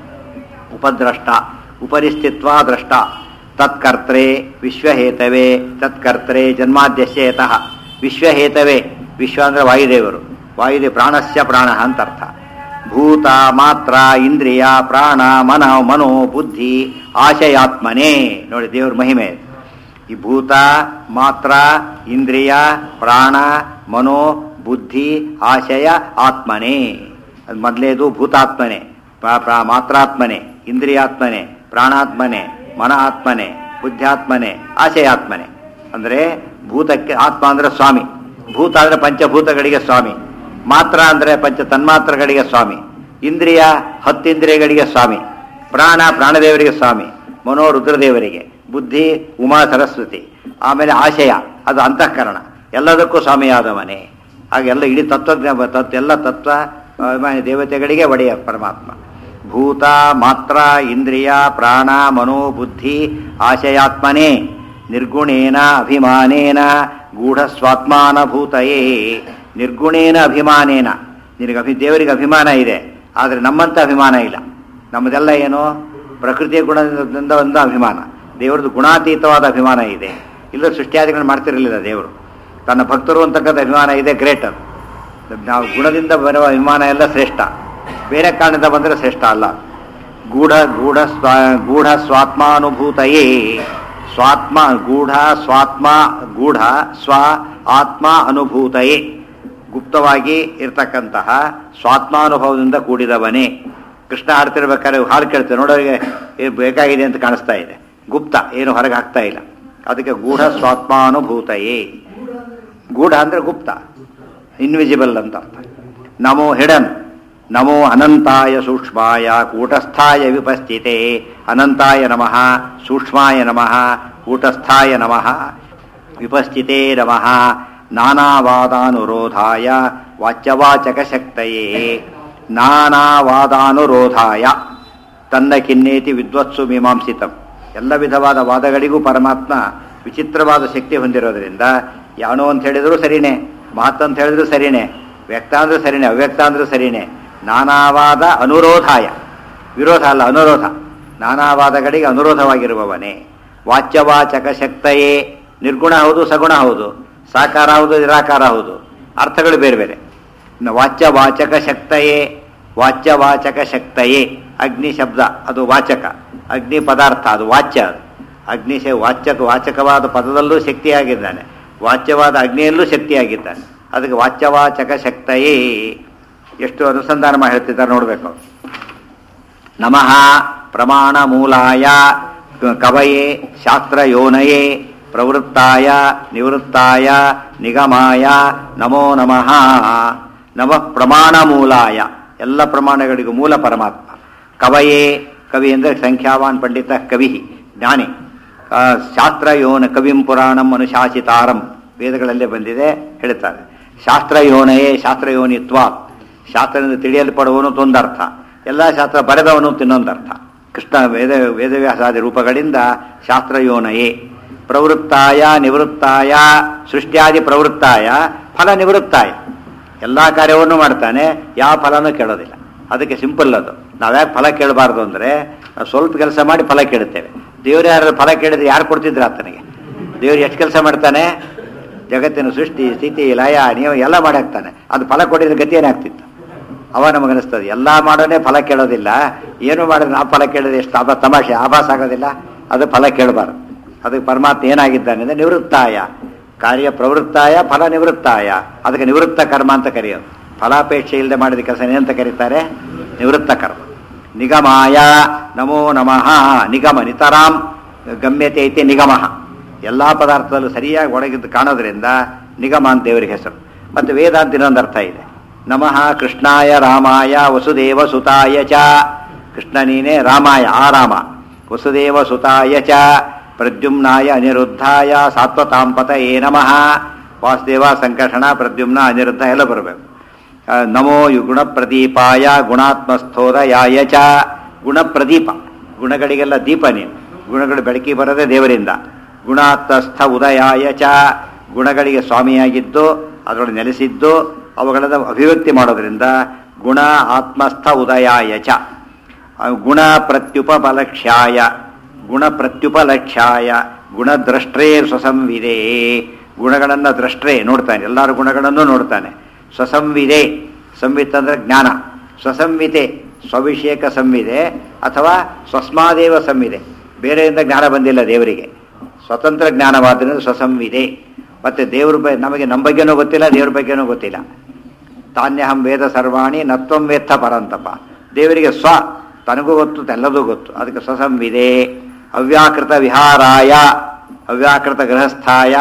ಉಪದ್ರಷ್ಟ ಉಪರಿಸ್ಥಿತ್ವ ದ್ರಷ್ಟ ತತ್ಕರ್ತ್ರೇ ವಿಶ್ವಹೇತವೇ ತತ್ಕರ್ತ್ರೇ ಜನ್ಮಾದ್ಯಶ್ಯತಃ ವಿಶ್ವಹೇತವೇ ವಿಶ್ವ ಅಂದ್ರೆ ವಾಯುದೇವರು ವಾಯುದೇವ ಪ್ರಾಣಸ್ಯ ಪ್ರಾಣ ಅಂತ ಅರ್ಥ ಭೂತ ಮಾತ್ರ ಇಂದ್ರಿಯ ಪ್ರಾಣ ಮನ ಮನೋ ಬುದ್ಧಿ ಆಶಯಾತ್ಮನೇ ನೋಡಿ ದೇವ್ರ ಮಹಿಮೆ ಈ ಭೂತ ಮಾತ್ರ ಇಂದ್ರಿಯ ಪ್ರಾಣ ಮನೋ ಬುದ್ಧಿ ಆಶಯ ಆತ್ಮನೇ ಅದು ಮೊದಲೇದು ಭೂತಾತ್ಮನೆ ಪ್ರಾ- ಪ್ರಾ- ಮಾತ್ರಾತ್ಮನೆ ಇಂದ್ರಿಯಾತ್ಮನೆ ಪ್ರಾಣಾತ್ಮನೆ ಮನ ಆತ್ಮನೆ ಬುದ್ಧಾತ್ಮನೆ ಆಶಯಾತ್ಮನೆ ಅಂದರೆ ಭೂತಕ್ಕೆ ಆತ್ಮ ಅಂದ್ರೆ ಸ್ವಾಮಿ ಭೂತ ಅಂದ್ರೆ ಪಂಚಭೂತಗಳಿಗೆ ಸ್ವಾಮಿ ಮಾತ್ರ ಅಂದ್ರೆ ಪಂಚ ತನ್ಮಾತ್ರಗಳಿಗೆ ಸ್ವಾಮಿ ಇಂದ್ರಿಯ ಹತ್ತಿಂದ್ರಿಯಗಳಿಗೆ ಸ್ವಾಮಿ ಪ್ರಾಣ ಪ್ರಾಣದೇವರಿಗೆ ಸ್ವಾಮಿ ಮನೋ ರುದ್ರದೇವರಿಗೆ ಬುದ್ಧಿ ಉಮಾ ಸರಸ್ವತಿ ಆಮೇಲೆ ಆಶಯ ಅದು ಅಂತಃಕರಣ ಎಲ್ಲದಕ್ಕೂ ಸ್ವಾಮಿಯಾದವನೇ ಹಾಗೆಲ್ಲ ಇಡೀ ತತ್ವಜ್ಞ ತತ್ವ ಎಲ್ಲ ತತ್ವ ಅಭಿಮಾನಿ ದೇವತೆಗಳಿಗೆ ಒಡೆಯ ಪರಮಾತ್ಮ ಭೂತ ಮಾತ್ರ ಇಂದ್ರಿಯ ಪ್ರಾಣ ಮನೋ ಬುದ್ಧಿ ಆಶಯಾತ್ಮನೇ ನಿರ್ಗುಣೇನ ಅಭಿಮಾನೇನ ಗೂಢಸ್ವಾತ್ಮಾನಭೂತಯೇ ನಿರ್ಗುಣೇನ ಅಭಿಮಾನೇನ ನಿನಗೆ ಅಭಿ ದೇವರಿಗೆ ಅಭಿಮಾನ ಇದೆ ಆದರೆ ನಮ್ಮಂತ ಅಭಿಮಾನ ಇಲ್ಲ ನಮ್ಮದೆಲ್ಲ ಏನು ಪ್ರಕೃತಿಯ ಗುಣದಿಂದ ಒಂದು ಅಭಿಮಾನ ದೇವರದ್ದು ಗುಣಾತೀತವಾದ ಅಭಿಮಾನ ಇದೆ ಇಲ್ಲ ಸೃಷ್ಟಿಯಾದಿಗಳನ್ನು ಮಾಡ್ತಿರಲಿಲ್ಲ ದೇವರು ತನ್ನ ಭಕ್ತರು ಅಂತಕ್ಕಂಥ ಅಭಿಮಾನ ಇದೆ ಗ್ರೇಟ್ ಅದು ನಾವು ಗುಣದಿಂದ ಬರುವ ಅಭಿಮಾನ ಎಲ್ಲ ಶ್ರೇಷ್ಠ ಬೇರೆ ಕಾರಣದಿಂದ ಬಂದರೆ ಶ್ರೇಷ್ಠ ಅಲ್ಲ ಗೂಢ ಗೂಢ ಸ್ವ ಗೂಢ ಸ್ವಾತ್ಮಾನುಭೂತಯೇ ಸ್ವಾತ್ಮ ಗೂಢ ಸ್ವಾತ್ಮ ಗೂಢ ಸ್ವ ಆತ್ಮ ಅನುಭೂತಯೇ ಗುಪ್ತವಾಗಿ ಇರ್ತಕ್ಕಂತಹ ಸ್ವಾತ್ಮಾನುಭವದಿಂದ ಕೂಡಿದವನೇ ಕೃಷ್ಣ ಹಾಡ್ತಿರ್ಬೇಕಾದ್ರೆ ಹಾಡು ಕೇಳ್ತೇವೆ ನೋಡೋರಿಗೆ ಏನ್ ಬೇಕಾಗಿದೆ ಅಂತ ಕಾಣಿಸ್ತಾ ಇದೆ ಗುಪ್ತ ಏನು ಹೊರಗೆ ಹಾಕ್ತಾ ಇಲ್ಲ ಅದಕ್ಕೆ ಗೂಢ ಸ್ವಾತ್ಮಾನುಭೂತಯೇ ಗೂಢ ಅಂದ್ರೆ ಗುಪ್ತ ಇನ್ವಿಸಿಬಲ್ ಅಂತ ಅರ್ಥ ನಮೋ ಹಿಡನ್ ನಮೋ ಅನಂತಾಯ ಸೂಕ್ಷ್ಮಾಯ ಕೂಟಸ್ಥಾಯ ವಿಪಸ್ಥಿತೆ ಅನಂತಾಯ ನಮಃ ಸೂಕ್ಷ್ಮಾಯ ನಮಃ ಕೂಟಸ್ಥಾಯ ನಮಃ ವಿಪಸ್ಥಿತೇ ನಮಃ ನಾನಾವಾದಾನುರೋಧಾಯ ವಾಚ್ಯವಾಚಕ ಶಕ್ತಯೇ ನಾನಾವಾದಾನುರೋಧಾಯ ತನ್ನ ಕಿನ್ನೇತಿ ವಿದ್ವತ್ಸು ಮೀಮಾಂಸಿತಂ ಎಲ್ಲ ವಿಧವಾದ ವಾದಗಳಿಗೂ ಪರಮಾತ್ಮ ವಿಚಿತ್ರವಾದ ಶಕ್ತಿ ಹೊಂದಿರೋದ್ರಿಂದ ಯಾವನೋ ಅಂತ ಹೇಳಿದ್ರು ಸರಿನೇ ಮಹತ್ ಅಂತ ಹೇಳಿದ್ರು ಸರಿನೇ ವ್ಯಕ್ತ ಅಂದ್ರೆ ಸರಿನೇ ಅವ್ಯಕ್ತ ಅಂದ್ರೆ ಸರಿನೇ ನಾನಾವಾದ ಅನುರೋಧಾಯ ವಿರೋಧ ಅಲ್ಲ ಅನುರೋಧ ನಾನಾವಾದಗಳಿಗೆ ಅನುರೋಧವಾಗಿರುವವನೇ ವಾಚ್ಯವಾಚಕ ಶಕ್ತಯೇ ನಿರ್ಗುಣ ಹೌದು ಸಗುಣ ಹೌದು ಸಾಕಾರ ಹೌದು ನಿರಾಕಾರ ಹೌದು ಅರ್ಥಗಳು ಬೇರೆ ಬೇರೆ ಇನ್ನು ವಾಚ್ಯವಾಚಕ ಶಕ್ತಯೇ ವಾಚ್ಯವಾಚಕ ಶಕ್ತಯೇ ಅಗ್ನಿ ಶಬ್ದ ಅದು ವಾಚಕ ಅಗ್ನಿ ಪದಾರ್ಥ ಅದು ವಾಚ್ಯ ಅದು ಅಗ್ನಿ ಶ ವಾಚಕ ವಾಚಕವಾದ ಪದದಲ್ಲೂ ಶಕ್ತಿಯಾಗಿದ್ದಾನೆ ವಾಚ್ಯವಾದ ಅಗ್ನಿಯಲ್ಲೂ ಶಕ್ತಿಯಾಗಿದ್ದಾನೆ ಅದಕ್ಕೆ ವಾಚ್ಯವಾಚಕ ಶಕ್ತಯೇ ಎಷ್ಟು ಅನುಸಂಧಾನ ಮಾಡಿ ಹೇಳ್ತಿದ್ದಾರೆ ನೋಡಬೇಕು ಅವ್ರು. ನಮಃ ಪ್ರಮಾಣ ಮೂಲಾಯ ಕವಯೇ ಶಾಸ್ತ್ರಯೋನಯೇ ಪ್ರವೃತ್ತಾಯ ನಿವೃತ್ತಾಯ ನಿಗಮಾಯ ನಮೋ ನಮಃ ನಮಃ ಪ್ರಮಾಣ ಮೂಲಾಯ ಎಲ್ಲ ಪ್ರಮಾಣಗಳಿಗೂ ಮೂಲ ಪರಮಾತ್ಮ ಕವಯೇ ಕವಿ ಅಂದರೆ ಸಂಖ್ಯಾವಾನ್ ಪಂಡಿತ ಕವಿ ಜ್ಞಾನಿ ಆ, ಶಾಸ್ತ್ರಯೋನ ಕವಿಂ ಪುರಾಣಂ ಅನುಶಾಸಿತಾರಂ ವೇದಗಳಲ್ಲೇ ಬಂದಿದೆ ಹೇಳ್ತಾರೆ ಶಾಸ್ತ್ರಯೋನಯೇ ಶಾಸ್ತ್ರಯೋನಿತ್ವ ಶಾಸ್ತ್ರದಿಂದ ತಿಳಿಯಲ್ಪಡುವನು ಒಂದರ್ಥ ಎಲ್ಲ ಶಾಸ್ತ್ರ ಬರೆದವನು ತಿನ್ನೊಂದರ್ಥ ಕೃಷ್ಣ ವೇದ ವೇದವ್ಯಾಸಾದಿ ರೂಪಗಳಿಂದ ಶಾಸ್ತ್ರಯೋನಯೇ ಪ್ರವೃತ್ತಾಯ ನಿವೃತ್ತಾಯ ಸೃಷ್ಟ್ಯಾದಿ ಪ್ರವೃತ್ತಾಯ ಫಲ ನಿವೃತ್ತಾಯ ಎಲ್ಲ ಕಾರ್ಯವನ್ನು ಮಾಡ್ತಾನೆ ಯಾವ ಫಲನೂ ಕೇಳೋದಿಲ್ಲ ಅದಕ್ಕೆ ಸಿಂಪಲ್ ಅದು ನಾವ್ಯಾಕೆ ಫಲ ಕೇಳಬಾರ್ದು ಅಂದರೆ ನಾವು ಸ್ವಲ್ಪ ಕೆಲಸ ಮಾಡಿ ಫಲ ಕೇಳುತ್ತೇವೆ ದೇವ್ರು ಯಾರು ಫಲ ಕೇಳಿದ್ರೆ ಯಾರು ಕೊಡ್ತಿದ್ರು ಆತನಿಗೆ ದೇವ್ರು ಎಷ್ಟು ಕೆಲಸ ಮಾಡ್ತಾನೆ ಜಗತ್ತಿನ ಸೃಷ್ಟಿ ಸ್ಥಿತಿ ಲಯ ನೀವು ಎಲ್ಲ ಮಾಡಾಕ್ತಾನೆ ಅದು ಫಲ ಕೊಟ್ಟಿದ್ರೆ ಗತಿ ಏನಾಗ್ತಿತ್ತು ಅವ ನಮಗನಿಸ್ತದೆ ಎಲ್ಲ ಮಾಡೋನೇ ಫಲ ಕೇಳೋದಿಲ್ಲ ಏನು ಮಾಡಿದ್ರೆ ನಾವು ಫಲ ಕೇಳಿದ್ರೆ ಎಷ್ಟು ಅಬ ತಮಾಷೆ ಆಭಾಸ ಆಗೋದಿಲ್ಲ ಅದು ಫಲ ಕೇಳಬಾರ್ದು ಅದಕ್ಕೆ ಪರಮಾತ್ಮ ಏನಾಗಿದ್ದಾನೆ ಅಂದರೆ ನಿವೃತ್ತಾಯ ಕಾರ್ಯ ಪ್ರವೃತ್ತಾಯ ಫಲ ನಿವೃತ್ತಾಯ ಅದಕ್ಕೆ ನಿವೃತ್ತ ಕರ್ಮ ಅಂತ ಕರೆಯೋದು ಫಲಾಪೇಕ್ಷೆ ಇಲ್ಲದೆ ಮಾಡಿದ ಕೆಲಸ ಏನಂತ ಕರೀತಾರೆ ನಿವೃತ್ತ ಕರ್ಮ ನಿಗಮಾಯ ನಮೋ ನಮಃ ನಿಗಮ ನಿತರಾಂ ಗಮ್ಯತೆ ಐತಿ ನಿಗಮ ಎಲ್ಲ ಪದಾರ್ಥದಲ್ಲೂ ಸರಿಯಾಗಿ ಒಳಗಿದ್ದು ಕಾಣೋದ್ರಿಂದ ನಿಗಮ ಅಂತ ದೇವರಿಗೆ ಹೆಸರು ಮತ್ತು ವೇದಾಂತ ಇನ್ನೊಂದು ಅರ್ಥ ಇದೆ ನಮಃ ಕೃಷ್ಣಾಯ ರಾಮಾಯ ವಸುದೇವ ಸುತಾಯ ಚ ಕೃಷ್ಣ ನೀನೇ ರಾಮಾಯ ಆ ರಾಮ ವಸುದೇವ ಸುತಾಯ ಚ ಪ್ರದ್ಯುಮ್ನಾಯ ಅನಿರುದ್ಧಾಯ ಸಾತ್ವತಾಂಪತಯೇ ನಮಃ ವಾಸುದೇವ ಸಂಕರ್ಷಣ ಪ್ರದ್ಯುಮ್ನ ಅನಿರುದ್ಧ ಎಲ್ಲ ಬರಬೇಕು ಆ, ನಮೋ ಯು ಗುಣಪ್ರದೀಪಾಯ ಗುಣಾತ್ಮಸ್ಥೋದಯಾಯ ಚ ಗುಣಪ್ರದೀಪ ಗುಣಗಳಿಗೆಲ್ಲ ದೀಪ ನೀನು ಗುಣಗಳು ಬೆಳಕಿ ಬರದೆ ದೇವರಿಂದ ಗುಣಾತ್ಮಸ್ಥ ಉದಯಾಯ ಚ ಗುಣಗಳಿಗೆ ಸ್ವಾಮಿಯಾಗಿದ್ದು ಅದರೊಳಗೆ ನೆಲೆಸಿದ್ದು ಅವುಗಳನ್ನು ಅಭಿವ್ಯಕ್ತಿ ಮಾಡೋದ್ರಿಂದ ಗುಣ ಆತ್ಮಸ್ಥ ಉದಯಾಯ ಚ ಆ, ಗುಣ ಪ್ರತ್ಯುಪಲಕ್ಷ್ಯಾಯ ಗುಣ ಪ್ರತ್ಯುಪಲಕ್ಷ್ಯಾಯ ಗುಣದ್ರಷ್ಟ್ರೇ ಸ್ವಸಂವಿದೆ ಗುಣಗಳನ್ನು ದ್ರಷ್ಟ್ರೇ ನೋಡ್ತಾನೆ ಎಲ್ಲರ ಗುಣಗಳನ್ನು ನೋಡ್ತಾನೆ ಸ್ವಸಂವಿದೆ ಸಂವಿತ್ ಅಂದ್ರೆ ಜ್ಞಾನ ಸ್ವಸಂವಿತೆ ಸ್ವವಿಷಯಕ ಸಂವಿದೆ ಅಥವಾ ಸ್ವಸ್ಮಾದೇವ ಸಂವಿದೆ ಬೇರೆಯಿಂದ ಜ್ಞಾನ ಬಂದಿಲ್ಲ ದೇವರಿಗೆ ಸ್ವತಂತ್ರ ಜ್ಞಾನವಾದ್ರಿಂದ ಸ್ವಸಂವಿದೆ ಮತ್ತೆ ದೇವ್ರ ಬ ನಮಗೆ ನಮ್ಮ ಬಗ್ಗೆನೂ ಗೊತ್ತಿಲ್ಲ ದೇವ್ರ ಬಗ್ಗೆನೂ ಗೊತ್ತಿಲ್ಲ ತಾನ್ಯಹಂ ವೇದ ಸರ್ವಾಣಿ ನತ್ವಂ ವೇತ್ತ ಪರಂತಪ ದೇವರಿಗೆ ಸ್ವ ತನಗೂ ಗೊತ್ತು ಎಲ್ಲದೂ ಗೊತ್ತು ಅದಕ್ಕೆ ಸ್ವಸಂವಿದೆ ಅವ್ಯಾಕೃತ ವಿಹಾರಾಯ ಅವ್ಯಾಕೃತ ಗೃಹಸ್ಥಾಯ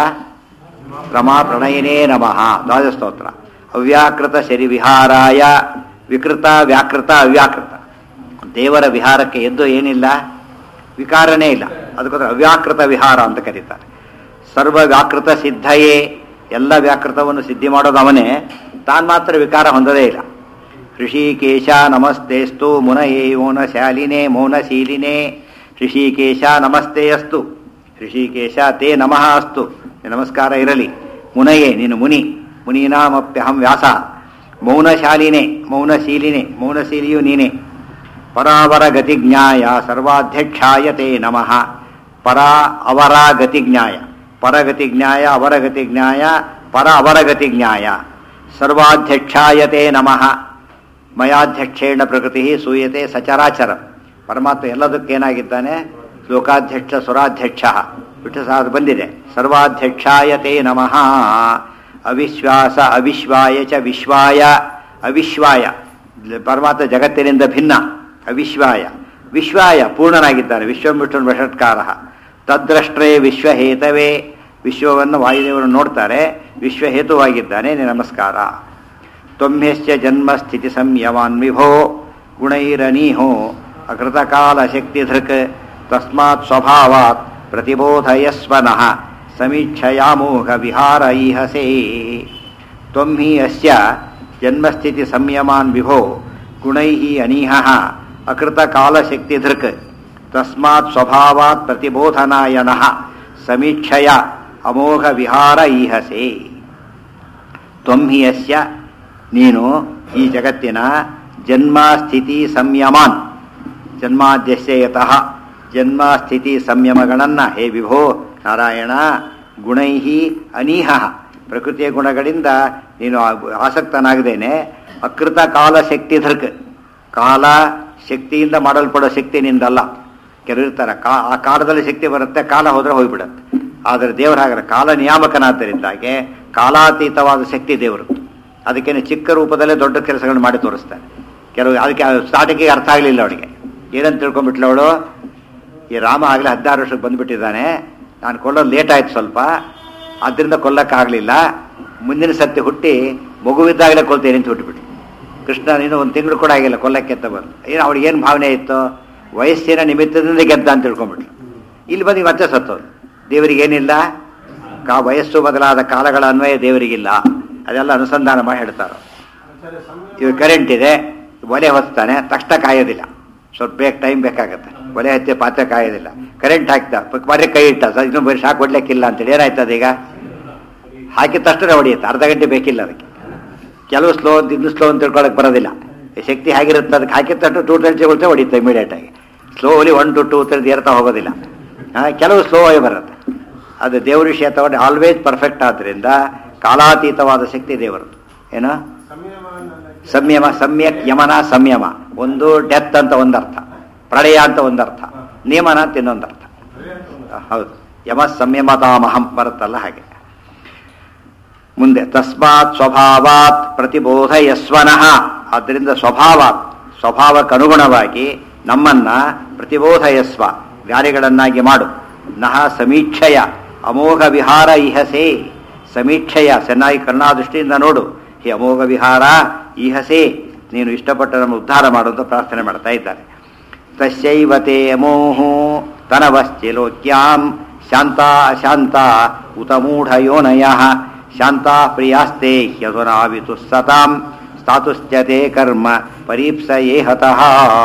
ರಮಾ ಪ್ರಣಯಿನೇ ನಮಃ ದ್ವಾದಸ್ತೋತ್ರ ಅವ್ಯಾಕೃತ ಶರಿ ವಿಹಾರಾಯ ವಿಕೃತ ವ್ಯಾಕೃತ ಅವ್ಯಾಕೃತ ದೇವರ ವಿಹಾರಕ್ಕೆ ಎದ್ದು ಏನಿಲ್ಲ ವಿಕಾರನೇ ಇಲ್ಲ ಅದಕ್ಕೋಸ್ಕರ ಅವ್ಯಾಕೃತ ವಿಹಾರ ಅಂತ ಕರೀತಾರೆ ಸರ್ವ ವ್ಯಾಕೃತ ಸಿದ್ಧಯೇ ಎಲ್ಲ ವ್ಯಾಕೃತವನ್ನು ಸಿದ್ಧಿ ಮಾಡೋದು ಅವನೇ ತಾನು ಮಾತ್ರ ವಿಕಾರ ಹೊಂದದೇ ಇಲ್ಲ ಋಷಿಕೇಶ ನಮಸ್ತೆಸ್ತು ಮುನಯೇ ಮೌನಶಾಲಿನೇ ಮೌನಶೀಲಿನೇ ಋಷಿಕೇಶ ನಮಸ್ತೆ ಅಸ್ತು ಋಷಿಕೇಶ ತೇ ನಮಃ ಅಸ್ತು ನಮಸ್ಕಾರ ಇರಲಿ ಮುನಯೇ ನೀನು ಮುನಿ ಮುನೀನಾಮಪ್ಯಹಂ ವ್ಯಾಸ ಮೌನಶಾಲಿನೇ ಮೌನಶೀಲಿನೇ ಮೌನಶೀಲಿಯು ನೀನೇ ಪರಾವರ ಗತಿಜ್ಞಾಯ ಸರ್ವಾಧ್ಯಕ್ಷಾಯ ತೇ ನಮಃ ಪರ ಅವರ ಗತಿಜ್ಞಾಯ ಪರಗತಿಜ್ಞಾಯ ಅವರ ಗತಿಜ್ಞಾಯ ಪರ ಅವರ ಗತಿಜ್ಞಾಯ ಸರ್ವಾಧ್ಯಕ್ಷಾಯ ತೇ ನಮಃ ಮಯಾಧ್ಯಕ್ಷೇಣ ಪ್ರಕೃತಿ ಸೂಯತೆ ಸಚರಾಚರ ಪರಮಾತ್ಮ ಎಲ್ಲದಕ್ಕೇನಾಗಿದ್ದಾನೆ ಲೋಕಾಧ್ಯಕ್ಷ ಸುರಾಧ್ಯಕ್ಷ ಬಿಟ್ಟು ಸಹ ಅದು ಬಂದಿದೆ ಸರ್ವಾಧ್ಯಕ್ಷಾಯ ತೇ ನಮಃ ಅವಿಶ್ವಾಸ ಅವಿಶ್ವಾಯ ಚ ವಿಶ್ವಾಯ ಅವಿಶ್ವಾಯ ಪರಮಾತ್ಮ ಜಗತ್ತಿನಿಂದ ಭಿನ್ನ ಅವಿಶ್ವಾಯ ವಿಶ್ವಾಯ ಪೂರ್ಣನಾಗಿದ್ದಾನೆ ವಿಶ್ವಮಿಷ್ಣು ವಷಟ್ಕಾರ ತದ್ರಷ್ಟ್ರೇ ವಿಶ್ವಹೇತವೇ ವಿಶ್ವವನ್ನು ವಾಯುದೇವರು ನೋಡ್ತಾರೆ ವಿಶ್ವಹೇತುವಾಗಿದ್ದಾನೆ ನಿನಗೆ ನಮಸ್ಕಾರ ತ್ವಮ್ಯಶ್ಚ ಜನ್ಮ ಸ್ಥಿತಿ ಸಂಯಮಾನ್ ವಿಭೋ ಗುಣೈರನೀಹೋ ಅಕೃತಕಾಲ ಶಕ್ತಿಧೃಕ್ ತಸ್ಮಾತ್ ಸ್ವಭಾವಾತ್ ಪ್ರತಿಬೋಧಯಸ್ವನಃ ಸಮೀಕ್ಷಯಾಮೋಘ ವಿಹಾರ ಈಹಸೇ ತ್ವಂ ಹಿ ಅಸ್ಯ ಜನ್ಮಸ್ಥಿತಿ ಸಂಯಮಾನ್ ವಿಭೋ ಗುಣೈ ಅನೀಹ ಅಕೃತಕಾಲಶಕ್ತಿಧೃಕ್ ತಸ್ಮಾತ್ ಸ್ವಭಾವಾತ್ ಪ್ರತಿಬೋಧನಾಯನಃ ಸಮೀಕ್ಷಯ ಅಮೋಘ ವಿಹಾರ ಈಹಸೆ ತ್ವಂ ಹಿ ಅಸ್ಯ ನೀನು ಈ ಜಗತ್ತಿನ ಜನ್ಮ ಸ್ಥಿತಿ ಸಂಯಮಾನ್ ಜನ್ಮಾದ್ಯಸ್ಯಯತಃ ಜನ್ಮ ಸ್ಥಿತಿ ಸಂಯಮಗಳನ್ನು ಹೇ ವಿಭೋ ನಾರಾಯಣ ಗುಣೈ ಅನೀಹ ಪ್ರಕೃತಿಯ ಗುಣಗಳಿಂದ ನೀನು ಆ- ಆಸಕ್ತನಾಗದೇನೆ ಅಕೃತ ಕಾಲ ಶಕ್ತಿ ಧರ್ಕ್ ಕಾಲ ಶಕ್ತಿಯಿಂದ ಮಾಡಲ್ಪಡೋ ಶಕ್ತಿ ನಿಂದಲ್ಲ ಕೆಲವರು ಇರ್ತಾರೆ ಕಾ ಆ ಕಾಲದಲ್ಲಿ ಶಕ್ತಿ ಬರುತ್ತೆ ಕಾಲ ಹೋದ್ರೆ ಹೋಗ್ಬಿಡುತ್ತೆ ಆದರೆ ದೇವರ ಹಾಗಲ್ಲ ಕಾಲ ನಿಯಾಮಕನಾದ್ದರಿಂದಾಗೆ ಕಾಲಾತೀತವಾದ ಶಕ್ತಿ ದೇವರು ಅದಕ್ಕೇನೆ ಚಿಕ್ಕ ರೂಪದಲ್ಲೇ ದೊಡ್ಡ ಕೆಲಸಗಳನ್ನು ಮಾಡಿ ತೋರಿಸ್ತಾನೆ ಕೆಲವು ಅದಕ್ಕೆ ಸ್ಟಾರ್ಟಿಂಗಿಗೆ ಅರ್ಥ ಆಗಲಿಲ್ಲ ಅವಳಿಗೆ ಏನಂತ ತಿಳ್ಕೊಂಡ್ಬಿಟ್ಲು ಅವಳು ಈ ರಾಮ ಆಗಲೇ ಹದಿನಾರು ವರ್ಷಕ್ಕೆ ಬಂದುಬಿಟ್ಟಿದ್ದಾನೆ ನಾನು ಕೊಲ್ಲೋದು ಲೇಟ್ ಆಯ್ತು ಸ್ವಲ್ಪ ಆದ್ದರಿಂದ ಕೊಲ್ಲಕ್ಕಾಗಲಿಲ್ಲ ಮುಂದಿನ ಸತ್ಯ ಹುಟ್ಟಿ ಮಗುವಿದ್ದಾಗಲೇ ಕೊಲ್ತೇನೆ ಅಂತ ಹುಟ್ಟುಬಿಟ್ಟು ಕೃಷ್ಣ ನೀನು ಒಂದು ತಿಂಗಳು ಕೂಡ ಆಗಿಲ್ಲ ಕೊಲ್ಲಕ್ಕೆ ಅಂತ ಬಂದು ಏನು ಅವಳಿಗೆ ಏನು ಭಾವನೆ ಇತ್ತು ವಯಸ್ಸಿನ ನಿಮಿತ್ತದಿಂದ ಗೆದ್ದ ಅಂತ ತಿಳ್ಕೊಂಡ್ಬಿಟ್ಲು ಇಲ್ಲಿ ಬಂದು ಮತ್ತೆ ಸತ್ತೋದು ದೇವರಿಗೆ ಏನಿಲ್ಲ ಕಾ ವಯಸ್ಸು ಬದಲಾದ ಕಾಲಗಳ ಅನ್ವಯ ದೇವರಿಗಿಲ್ಲ ಅದೆಲ್ಲ ಅನುಸಂಧಾನ ಮಾಡಿ ಹೇಳ್ತಾರೆ ಇವಾಗ ಕರೆಂಟ್ ಇದೆ ಒಲೆ ಹೊತ್ತಾನೆ ತಕ್ಷಣ ಕಾಯೋದಿಲ್ಲ ಸ್ವಲ್ಪ ಬೇಗ ಟೈಮ್ ಬೇಕಾಗತ್ತೆ ಒಲೆ ಹತ್ತಿ ಪಾತ್ರೆ ಕಾಯೋದಿಲ್ಲ ಕರೆಂಟ್ ಹಾಕ್ದ ಬರೀ ಕೈ ಇಟ್ಟ ಸ- ಇನ್ನೂ ಬರೀ ಶಾಕ್ ಹೊಡ್ಲಿಕ್ಕಿಲ್ಲ ಅಂತೇಳಿ ಏನಾಯ್ತು ಅದೀಗ ಹಾಕಿದ ತಕ್ಷಣ ಹೊಡೆಯುತ್ತೆ ಅರ್ಧ ಗಂಟೆ ಬೇಕಿಲ್ಲ ಅದಕ್ಕೆ ಕೆಲವು ಸ್ಲೋ ಅಂತ ಇನ್ನು ಸ್ಲೋ ಅಂತ ತಿಳ್ಕೊಳಕ್ ಬರೋದಿಲ್ಲ ಈ ಶಕ್ತಿ ಹೇಗಿರುತ್ತೆ ಅದಕ್ಕೆ ಹಾಕಿದ ತಕ್ಷಣ ಟೂ ಟ್ವೆಂಟಿ ಹೋಗುತ್ತೆ ಹೊಡಿಯುತ್ತೆ ಇಮಿಡಿಯೇಟ್ ಆಗಿ slowly one to two three ಏರ್ತಾ ಹೋಗೋದಿಲ್ಲ ಆ, ಕೆಲವು ಸ್ಲೋ ಆಗಿ ಬರುತ್ತೆ ಅದು ದೇವ್ರ ವಿಷಯ ತಗೊಂಡು ಆಲ್ವೇಸ್ ಪರ್ಫೆಕ್ಟ್ ಆದ್ದರಿಂದ ಕಾಲಾತೀತವಾದ ಶಕ್ತಿ ದೇವರದು ಏನೋ ಸಂಯಮ ಸಮ್ಯಕ್ ಯಮನ ಸಂಯಮ ಒಂದು ಡೆತ್ ಅಂತ ಒಂದರ್ಥ ಪ್ರಳಯ ಅಂತ ಒಂದರ್ಥ ನಿಯಮನ ಅಂತ ಇನ್ನೊಂದರ್ಥ ಹೌದು ಯಮ ಸಂಯಮತಾಮಹಂ ಬರುತ್ತಲ್ಲ ಹಾಗೆ ಮುಂದೆ ತಸ್ಮಾತ್ ಸ್ವಭಾವಾತ್ ಪ್ರತಿಬೋಧಯಸ್ವನಃ ಆದ್ದರಿಂದ ಸ್ವಭಾವಾತ್ ಸ್ವಭಾವಕ್ಕನುಗುಣವಾಗಿ ನಮ್ಮನ್ನ ಪ್ರತಿಬೋಧಯಸ್ವ ಜ್ಞಾನಿಗಳನ್ನಾಗಿ ಮಾಡು ನಹ ಸಮೀಕ್ಷೆಯ ಅಮೋಘ ವಿಹಾರ ಇಹಸೆ ಸಮೀಕ್ಷೆಯ ಚೆನ್ನಾಗಿ ಕರ್ಣಾದೃಷ್ಟಿಯಿಂದ ನೋಡು ಹೇ ಅಮೋಘ ವಿಹಾರ ಇಹಸೆ ನೀನು ಇಷ್ಟಪಟ್ಟು ನಮ್ಮ ಉದ್ಧಾರ ಮಾಡುವಂತ ಪ್ರಾರ್ಥನೆ ಮಾಡ್ತಾ ಇದ್ದಾರೆ ತಸ್ಯೈವ ತೇ ಮೋಹೋ ತನವಶ್ಚಿಲೋಕ್ಯಾಂ ಶಾಂತ ಅಶಾಂತ ಉತ ಮೂಢಯೋನಯ ಶಾಂತ ಪ್ರಿಯಾಸ್ತೆ ಹ್ಯಧುನಾವಿತು ಸತಾಂ ಸ್ಥಾತುಶ್ಚತೆ ಕರ್ಮ ಪರೀಪ್ಸಯೇ ಹತಃ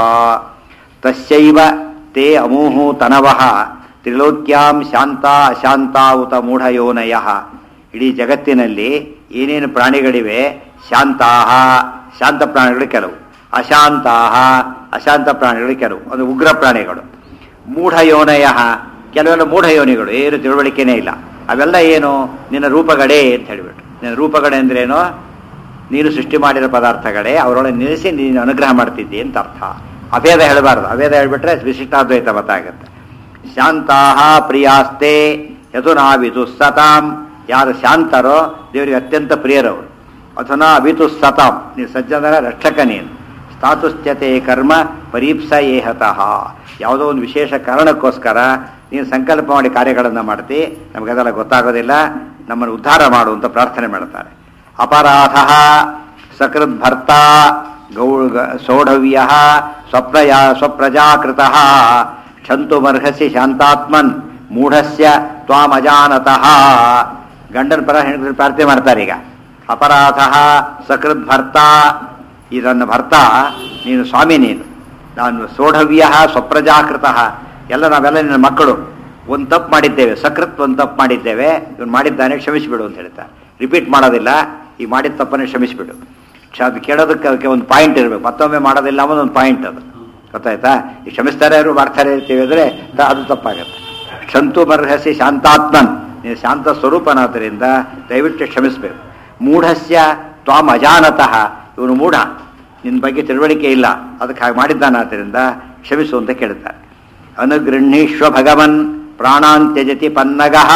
ತಸ್ಯೈವ ತೇ ಅಮೋಹೋ ತನವಃ ತ್ರಿಲೋಕ್ಯಾಂ ಶಾಂತ ಅಶಾಂತ ಉತ ಮೂಢಯೋನಯ ಇಡೀ ಜಗತ್ತಿನಲ್ಲಿ ಏನೇನು ಪ್ರಾಣಿಗಳಿವೆ ಶಾಂತಾಹ ಶಾಂತ ಪ್ರಾಣಿಗಳು ಕೆಲವು ಅಶಾಂತಾಹ ಅಶಾಂತ ಪ್ರಾಣಿಗಳು ಕೆಲವು ಅದು ಉಗ್ರ ಪ್ರಾಣಿಗಳು ಮೂಢಯೋನಯ ಕೆಲವೆಲ್ಲ ಮೂಢಯೋನಿಗಳು ಏನು ತಿಳುವಳಿಕೆನೇ ಇಲ್ಲ ಅವೆಲ್ಲ ಏನು ನಿನ್ನ ರೂಪಗಳೇ ಅಂತ ಹೇಳಿಬಿಟ್ಟು ನಿನ್ನ ರೂಪಗಳೇ ಅಂದ್ರೇನು ನೀನು ಸೃಷ್ಟಿ ಮಾಡಿರೋ ಪದಾರ್ಥಗಳೇ ಅವರೊಳಗೆ ನಿಲ್ಲಿಸಿ ನೀನು ಅನುಗ್ರಹ ಮಾಡ್ತಿದ್ದಿ ಅಂತ ಅರ್ಥ ಅಭೇದ ಹೇಳಬಾರ್ದು ಅಭೇದ ಹೇಳ್ಬಿಟ್ರೆ ವಿಶಿಷ್ಟಾದ್ವೈತ ಮತ ಆಗುತ್ತೆ ಶಾಂತಾಹ ಪ್ರಿಯಾಸ್ತೆ ಯದುನಾವಿದು ಸತಾಂ ಯಾರು ಶಾಂತರೋ ದೇವರಿಗೆ ಅತ್ಯಂತ ಪ್ರಿಯರವರು ಅಥನಾ ಅಭಿತು ಸತಾಂ ನೀನು ಸಜ್ಜನರ ರಕ್ಷಕ ನೀನು ಸ್ಥಾತುಶ್ಚತೆ ಕರ್ಮ ಪರೀಪ್ಸ ಏಹತಃ ಯಾವುದೋ ಒಂದು ವಿಶೇಷ ಕಾರಣಕ್ಕೋಸ್ಕರ ನೀನು ಸಂಕಲ್ಪ ಮಾಡಿ ಕಾರ್ಯಗಳನ್ನು ಮಾಡ್ತಿ ನಮಗದೆಲ್ಲ ಗೊತ್ತಾಗೋದಿಲ್ಲ ನಮ್ಮನ್ನು ಉದ್ಧಾರ ಮಾಡು ಅಂತ ಪ್ರಾರ್ಥನೆ ಮಾಡ್ತಾರೆ ಅಪರಾಧ ಸಕೃದ್ಭರ್ತ ಗೌ ಸೌಢವ್ಯ ಸ್ವಪ್ರಯ ಸ್ವಪ್ರಜಾಕೃತ ಕ್ಷಂತುಮರ್ಹಸಿ ಶಾಂತಾತ್ಮನ್ ಮೂಢಸ್ಯ ತ್ವಾಮಜಾನತಃ ಗಂಡನ ಪರ ಹೆಣ್ಣಿನ ಪ್ರಾರ್ಥನೆ ಮಾಡ್ತಾರೆ ಈಗ ಅಪರಾಧ ಸಕೃದ್ ಭರ್ತ ಈ ನನ್ನ ಭರ್ತ ನೀನು ಸ್ವಾಮಿ ನೀನು ನಾನು ಸೋಢವ್ಯ ಸ್ವಪ್ರಜಾಕೃತ ಎಲ್ಲ ನಾವೆಲ್ಲ ನಿನ್ನ ಮಕ್ಕಳು ಒಂದು ತಪ್ಪು ಮಾಡಿದ್ದೇವೆ ಸಕೃತ್ ಒಂದು ತಪ್ಪು ಮಾಡಿದ್ದೇವೆ ಇವನು ಮಾಡಿದ್ದಾನೆ ಕ್ಷಮಿಸಿಬಿಡು ಅಂತ ಹೇಳ್ತಾರೆ ರಿಪೀಟ್ ಮಾಡೋದಿಲ್ಲ ಈ ಮಾಡಿದ ತಪ್ಪನ್ನೇ ಕ್ಷಮಿಸಿಬಿಡು ಕ್ಷ ಅದು ಕೇಳೋದಕ್ಕೆ ಅದಕ್ಕೆ ಒಂದು ಪಾಯಿಂಟ್ ಇರಬೇಕು ಮತ್ತೊಮ್ಮೆ ಮಾಡೋದಿಲ್ಲ ಅನ್ನೋದು ಒಂದು ಪಾಯಿಂಟ್ ಅದು ಗೊತ್ತಾಯ್ತಾ ಈ ಕ್ಷಮಿಸ್ತಾರೆ ಅವರು ಮಾಡ್ತಾರೆ ಇರ್ತೀವಿ ಅಂದರೆ ಅದು ತಪ್ಪಾಗತ್ತೆ ಕ್ಷಂತು ಬರ್ಹಸಿ ಶಾಂತಾತ್ಮನ್ ನೀನು ಶಾಂತ ಸ್ವರೂಪನಾದ್ದರಿಂದ ದಯವಿಟ್ಟು ಕ್ಷಮಿಸಬೇಕು ಮೂಢಸ್ಯ ತ್ವಾಮ್ ಅಜಾನತಃ ಇವನು ಮೂಢ ನಿನ್ನ ಬಗ್ಗೆ ತಿಳುವಳಿಕೆ ಇಲ್ಲ ಅದಕ್ಕೆ ಹಾಗೆ ಮಾಡಿದ್ದಾನಾದ್ದರಿಂದ ಕ್ಷಮಿಸು ಅಂತ ಕೇಳ್ತಾರೆ ಅನುಗೃಹೀಶ್ವ ಭಗವನ್ ಪ್ರಾಣಾಂತ್ಯಜತಿ ಪನ್ನಗಃ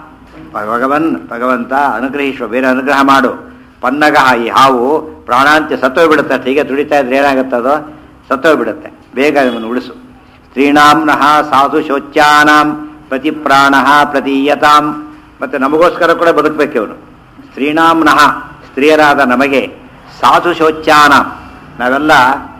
ಭಗವನ್ ಭಗವಂತ ಅನುಗ್ರಹಿಶ್ವ ಬೇರೆ ಅನುಗ್ರಹ ಮಾಡು ಪನ್ನಗಃ ಈ ಹಾವು ಪ್ರಾಣಾಂತ್ಯ ಸತ್ತೋಗ್ಬಿಡುತ್ತೆ ಹೀಗೆ ತುಡಿತಾ ಇದ್ರೆ ಏನಾಗುತ್ತದೋ ಸತ್ತೋಗ್ಬಿಡುತ್ತೆ ಬೇಗ ಅದನ್ನು ಉಳಿಸು ಸ್ತ್ರೀಣಾಂನಃ ಸಾಧು ಶೋಚ್ಯಾನಾಂ ಪ್ರತಿ ಪ್ರಾಣ ಪ್ರತೀಯತಾಂ ಮತ್ತೆ ನಮಗೋಸ್ಕರ ಕೂಡ ಬದುಕಬೇಕು ಇವನು ಸ್ತ್ರೀಣಾಂನಃ ಸ್ತ್ರೀಯರಾದ ನಮಗೆ ಸಾಧು ಶೋಚ್ಯಾನ ನಾವೆಲ್ಲ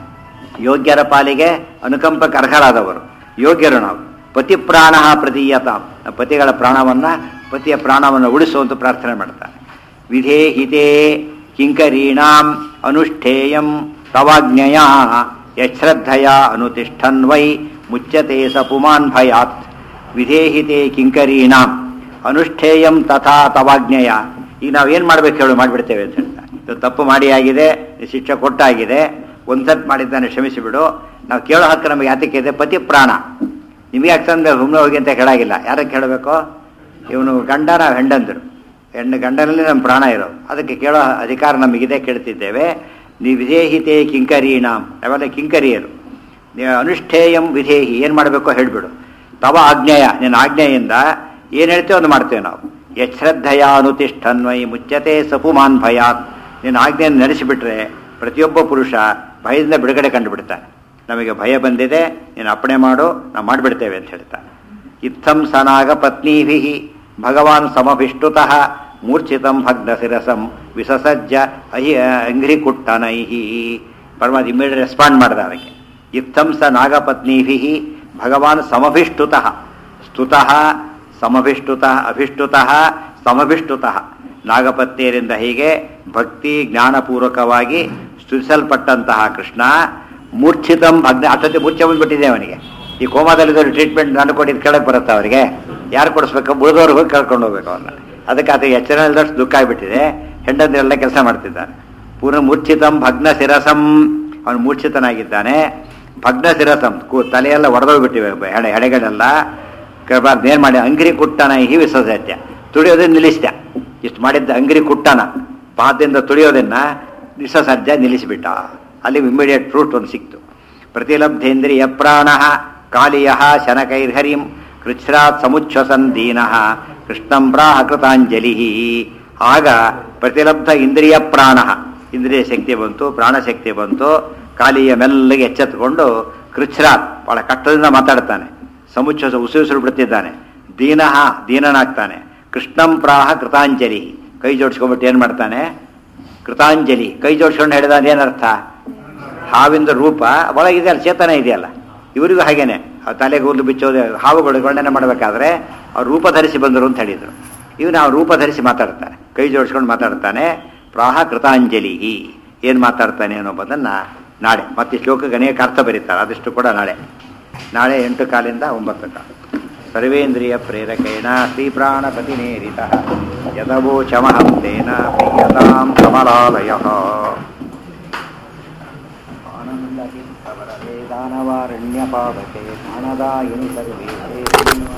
ಯೋಗ್ಯರ ಪಾಲಿಗೆ ಅನುಕಂಪಕ್ಕೆ ಅರ್ಹರಾದವರು ಯೋಗ್ಯರು ನಾವು ಪತಿ ಪ್ರಾಣ ಪ್ರತೀಯತಾಂ ಪತಿಗಳ ಪ್ರಾಣವನ್ನ ಪತಿಯ ಪ್ರಾಣವನ್ನು ಉಳಿಸುವಂತ ಪ್ರಾರ್ಥನೆ ಮಾಡ್ತಾರೆ ವಿಧೇಹಿತೆ ಕಿಂಕರೀಣಾಂ ಅನುಷ್ಠೇಯಂ ತವಾಜ್ಞೆಯ ಯಶ್ರದ್ಧಯ ಅನುತಿಷ್ಠನ್ ವೈ ಮುಚ್ಚತೆ ಸ ಪುಮಾನ್ ಭಯಾತ್ ವಿಧೇಹಿತೆ ಕಿಂಕರೀಣಾಂ ಅನುಷ್ಠೇಯಂ ತಥಾ ತವಾಜ್ಞೆಯ ಈಗ ನಾವೇನು ಮಾಡ್ಬೇಕು ಹೇಳು ಮಾಡಿಬಿಡ್ತೇವೆ ಅಂತ ಹೇಳ್ತಾರೆ ಇದು ತಪ್ಪು ಮಾಡಿ ಆಗಿದೆ ಈ ಶಿಕ್ಷೆ ಕೊಟ್ಟಾಗಿದೆ ಒಂದ್ಸತ್ ಮಾಡಿದ್ದಾನೆ ಕ್ಷಮಿಸಿಬಿಡು ನಾವು ಕೇಳೋ ಹಕ್ಕು ನಮಗೆ ಯಾತಕ್ಕೆ ಇದೆ ಪತಿ ಪ್ರಾಣ ನಿಮಗೆ ಯಾಕೆ ತಂದ್ರೆ ಸುಮ್ಮನೆ ಹೋಗಿ ಅಂತ ಕೇಳಾಗಿಲ್ಲ ಯಾರಕ್ಕೆ ಕೇಳಬೇಕು ಇವನು ಗಂಡ ನಾವು ಹೆಂಡಂದರು ಹೆಣ್ಣು ಗಂಡನಲ್ಲಿ ನಮ್ಮ ಪ್ರಾಣ ಇರೋದು ಅದಕ್ಕೆ ಕೇಳೋ ಅಧಿಕಾರ ನಮಗಿದೆ ಕೇಳ್ತಿದ್ದೇವೆ ನೀವು ವಿಧೇಹಿತೆ ಕಿಂಕರೀಣಾಂ ನಾವೆಲ್ಲ ಕಿಂಕರಿಯರು ನೀವು ಅನುಷ್ಠೇಯಂ ವಿಧೇಹಿ ಏನು ಮಾಡಬೇಕೋ ಹೇಳಿಬಿಡು ತವ ಆಜ್ಞೆಯ ನಿನ್ನ ಆಜ್ಞೆಯಿಂದ ಏನು ಹೇಳ್ತೇವೆ ಅದು ಮಾಡ್ತೇವೆ ನಾವು ಯಶ್ರದ್ಧಯ ಅನುತಿಷ್ಠನ್ವೈ ಮುಚ್ಚತೆ ಸಪುಮಾನ್ ಭಯಾತ್ ನೀನು ಆಜ್ಞೆಯನ್ನು ನಡೆಸಿಬಿಟ್ರೆ ಪ್ರತಿಯೊಬ್ಬ ಪುರುಷ ಭಯದಿಂದ ಬಿಡುಗಡೆ ಕಂಡುಬಿಡ್ತಾನೆ ನಮಗೆ ಭಯ ಬಂದಿದೆ ನೀನು ಅಪ್ಪಣೆ ಮಾಡು ನಾವು ಮಾಡಿಬಿಡ್ತೇವೆ ಅಂತ ಹೇಳ್ತಾನೆ ಇತ್ತಂ ಸನಾಗ ಪತ್ನೀಭಿ ಭಗವಾನ್ ಸಮಭಿಷ್ಟುತಃ ಮೂರ್ಛಿತಂ ಭಗ್ನ ಶಿರಸಂ ವಿಸಸಜ್ಜ ಅಹಿ ಅಂಘ್ರಿಕುಟ್ಟನೈಹಿ ಪರಮಾತ್ಮ ಇಮಿಡಿಯೇಟ್ ರೆಸ್ಪಾಂಡ್ ಮಾಡಿದ ಅವರಿಗೆ ಇತ್ತಂ ಸ ನಾಗಪತ್ನೀಭಿ ಭಗವಾನ್ ಸಮಭಿಷ್ಟುತಃ ಸ್ತುತಃ ಸಮಭಿಷ್ಟುತಃ ಅಭಿಷ್ಟುತಃ ಸಮಭಿಷ್ಟುತಃ ನಾಗಪತ್ನಿಯರಿಂದ ಹೀಗೆ ಭಕ್ತಿ ಜ್ಞಾನಪೂರ್ವಕವಾಗಿ ಸ್ತುತಿಸಲ್ಪಟ್ಟಂತಹ ಕೃಷ್ಣ ಮೂರ್ಛಿತಂ ಭಗ್ನ ಅಷ್ಟೊತ್ತಿ ಮೂರ್ಛೆ ಬಂದ್ಬಿಟ್ಟಿದೆ ಅವನಿಗೆ ಈ ಕೋಮಾದಲ್ಲಿದ್ದವರು ಟ್ರೀಟ್ಮೆಂಟ್ ನಾನು ಕೊಟ್ಟಿದ್ದು ಕೆಳಗೆ ಬರುತ್ತೆ ಅವರಿಗೆ ಯಾರು ಕೊಡಿಸ್ಬೇಕು ಉಳಿದವ್ರು ಹೋಗಿ ಕರ್ಕೊಂಡು ಹೋಗ್ಬೇಕು ಅವನ್ನ ಅದಕ್ಕೆ ಆತ ಎಚ್ಚರ ಇಲ್ದಷ್ಟು ದುಃಖ ಆಗಿಬಿಟ್ಟಿದೆ ಹೆಂಡಂದಿರೆಲ್ಲ ಕೆಲಸ ಮಾಡ್ತಿದ್ದಾನೆ ಪೂರ್ಣ ಮೂರ್ಛಿತಂ ಭಗ್ನ ಶಿರಸಂ ಅವನು ಮೂರ್ಛಿತನಾಗಿದ್ದಾನೆ ಭಗ್ನ ಶಿರಸಂ ಕೂ ತಲೆಯೆಲ್ಲ ಒಡೆದೋಗ್ಬಿಟ್ಟಿವೆ ಹೆಡೆ ಹೆಡೆಗಳೆಲ್ಲ ಏನ್ ಮಾಡಿ ಅಂಗಿರಿ ಕುಟ್ಟನ ಹಿ ವಿಸರ್ಜತ್ಯ ತುಳಿಯೋದನ್ನ ನಿಲ್ಲಿಸ್ದ ಇಷ್ಟು ಮಾಡಿದ್ದ ಅಂಗಿರಿ ಕುಟ್ಟನ ಪಾದದಿಂದ ತುಳಿಯೋದನ್ನ ವಿಸರ್ಜ ನಿಲ್ಲಿಸಿಬಿಟ್ಟ ಅಲ್ಲಿ ಇಮಿಡಿಯೇಟ್ ಫ್ರೂಟ್ ಒಂದು ಸಿಕ್ತು ಪ್ರತಿಲಬ್ಧೇಂದ್ರಿಯ ಪ್ರಾಣ ಕಾಲಿಯ ಶನಕೈರ್ಹರಿಂ ಕೃಚ್ಛ್ರಾತ್ ಸಮುಚ್ಛ್ವಸನ್ ದೀನ ಕೃಷ್ಣಂ ಪ್ರಾಹ ಕೃತಾಂಜಲಿ ಆಗ ಪ್ರತಿಲಬ್ಧ ಇಂದ್ರಿಯ ಪ್ರಾಣ ಇಂದ್ರಿಯ ಶಕ್ತಿ ಬಂತು ಪ್ರಾಣಶಕ್ತಿ ಬಂತು ಕಾಲಿಯ ಮೆಲ್ಲಗೆ ಎಚ್ಚೆತ್ತುಕೊಂಡು ಕೃಚ್ಛ್ರಾತ್ ಬಹಳ ಕಷ್ಟದಿಂದ ಮಾತಾಡ್ತಾನೆ ಸಮುಚ್ಛ್ವಸ ಉಸಿರು ಉಸಿರು ಬಿಡ್ತಿದ್ದಾನೆ ದೀನಃ ದೀನನಾಗ್ತಾನೆ ಕೃಷ್ಣಂ ಪ್ರಾಹ ಕೃತಾಂಜಲಿ ಕೈ ಜೋಡಿಸ್ಕೊಂಡ್ಬಿಟ್ಟು ಏನು ಮಾಡ್ತಾನೆ ಕೃತಾಂಜಲಿ ಕೈ ಜೋಡಿಸ್ಕೊಂಡು ಹೇಳಿದ ಏನರ್ಥ ಹಾವಿಂದ ರೂಪ ಒಳಗಿದೆಯಲ್ಲ ಚೇತನ ಇದೆಯಲ್ಲ ಇವರಿಗೂ ಹಾಗೇನೆ ಆ ತಲೆಗೆ ಹುಲ್ಲು ಬಿಚ್ಚೋದು ಹಾವುಗಳು ವರ್ಣನೆ ಮಾಡಬೇಕಾದ್ರೆ ಅವ್ರು ರೂಪ ಧರಿಸಿ ಬಂದರು ಅಂತ ಹೇಳಿದರು ಇವನು ಆ ರೂಪ ಧರಿಸಿ ಮಾತಾಡ್ತಾನೆ ಕೈ ಜೋಡಿಸ್ಕೊಂಡು ಮಾತಾಡ್ತಾನೆ ಪ್ರಾಹ ಕೃತಾಂಜಲಿ ಏನು ಮಾತಾಡ್ತಾನೆ ಅನ್ನೋದನ್ನು ನಾಳೆ ಮತ್ತೆ ಈ ಶ್ಲೋಕಕ್ಕೆ ಅನೇಕ ಅರ್ಥ ಬರೀತಾರೆ ಅದಷ್ಟು ಕೂಡ ನಾಳೆ ನಾಳೆ ಎಂಟು ಕಾಲಿಂದ ಒಂಬತ್ತು ಕಾಲ ಸರ್ವೇಂದ್ರಿಯ ಪ್ರೇರಕೇಣ ಶ್ರೀಪ್ರಾಣಪತಿನೇರಿತ ಯದವೋಚಮಹಂ ತೇನ ಪ್ರಿಯತಾಂ ಕಮಲಾಲಯ ಆನಂದಹಿತವರದೇ ದಾನವಾರಣ್ಯಪಾವಕೆ ಜ್ಞಾನದಾಯಿನಿ ಸರ್ವೇ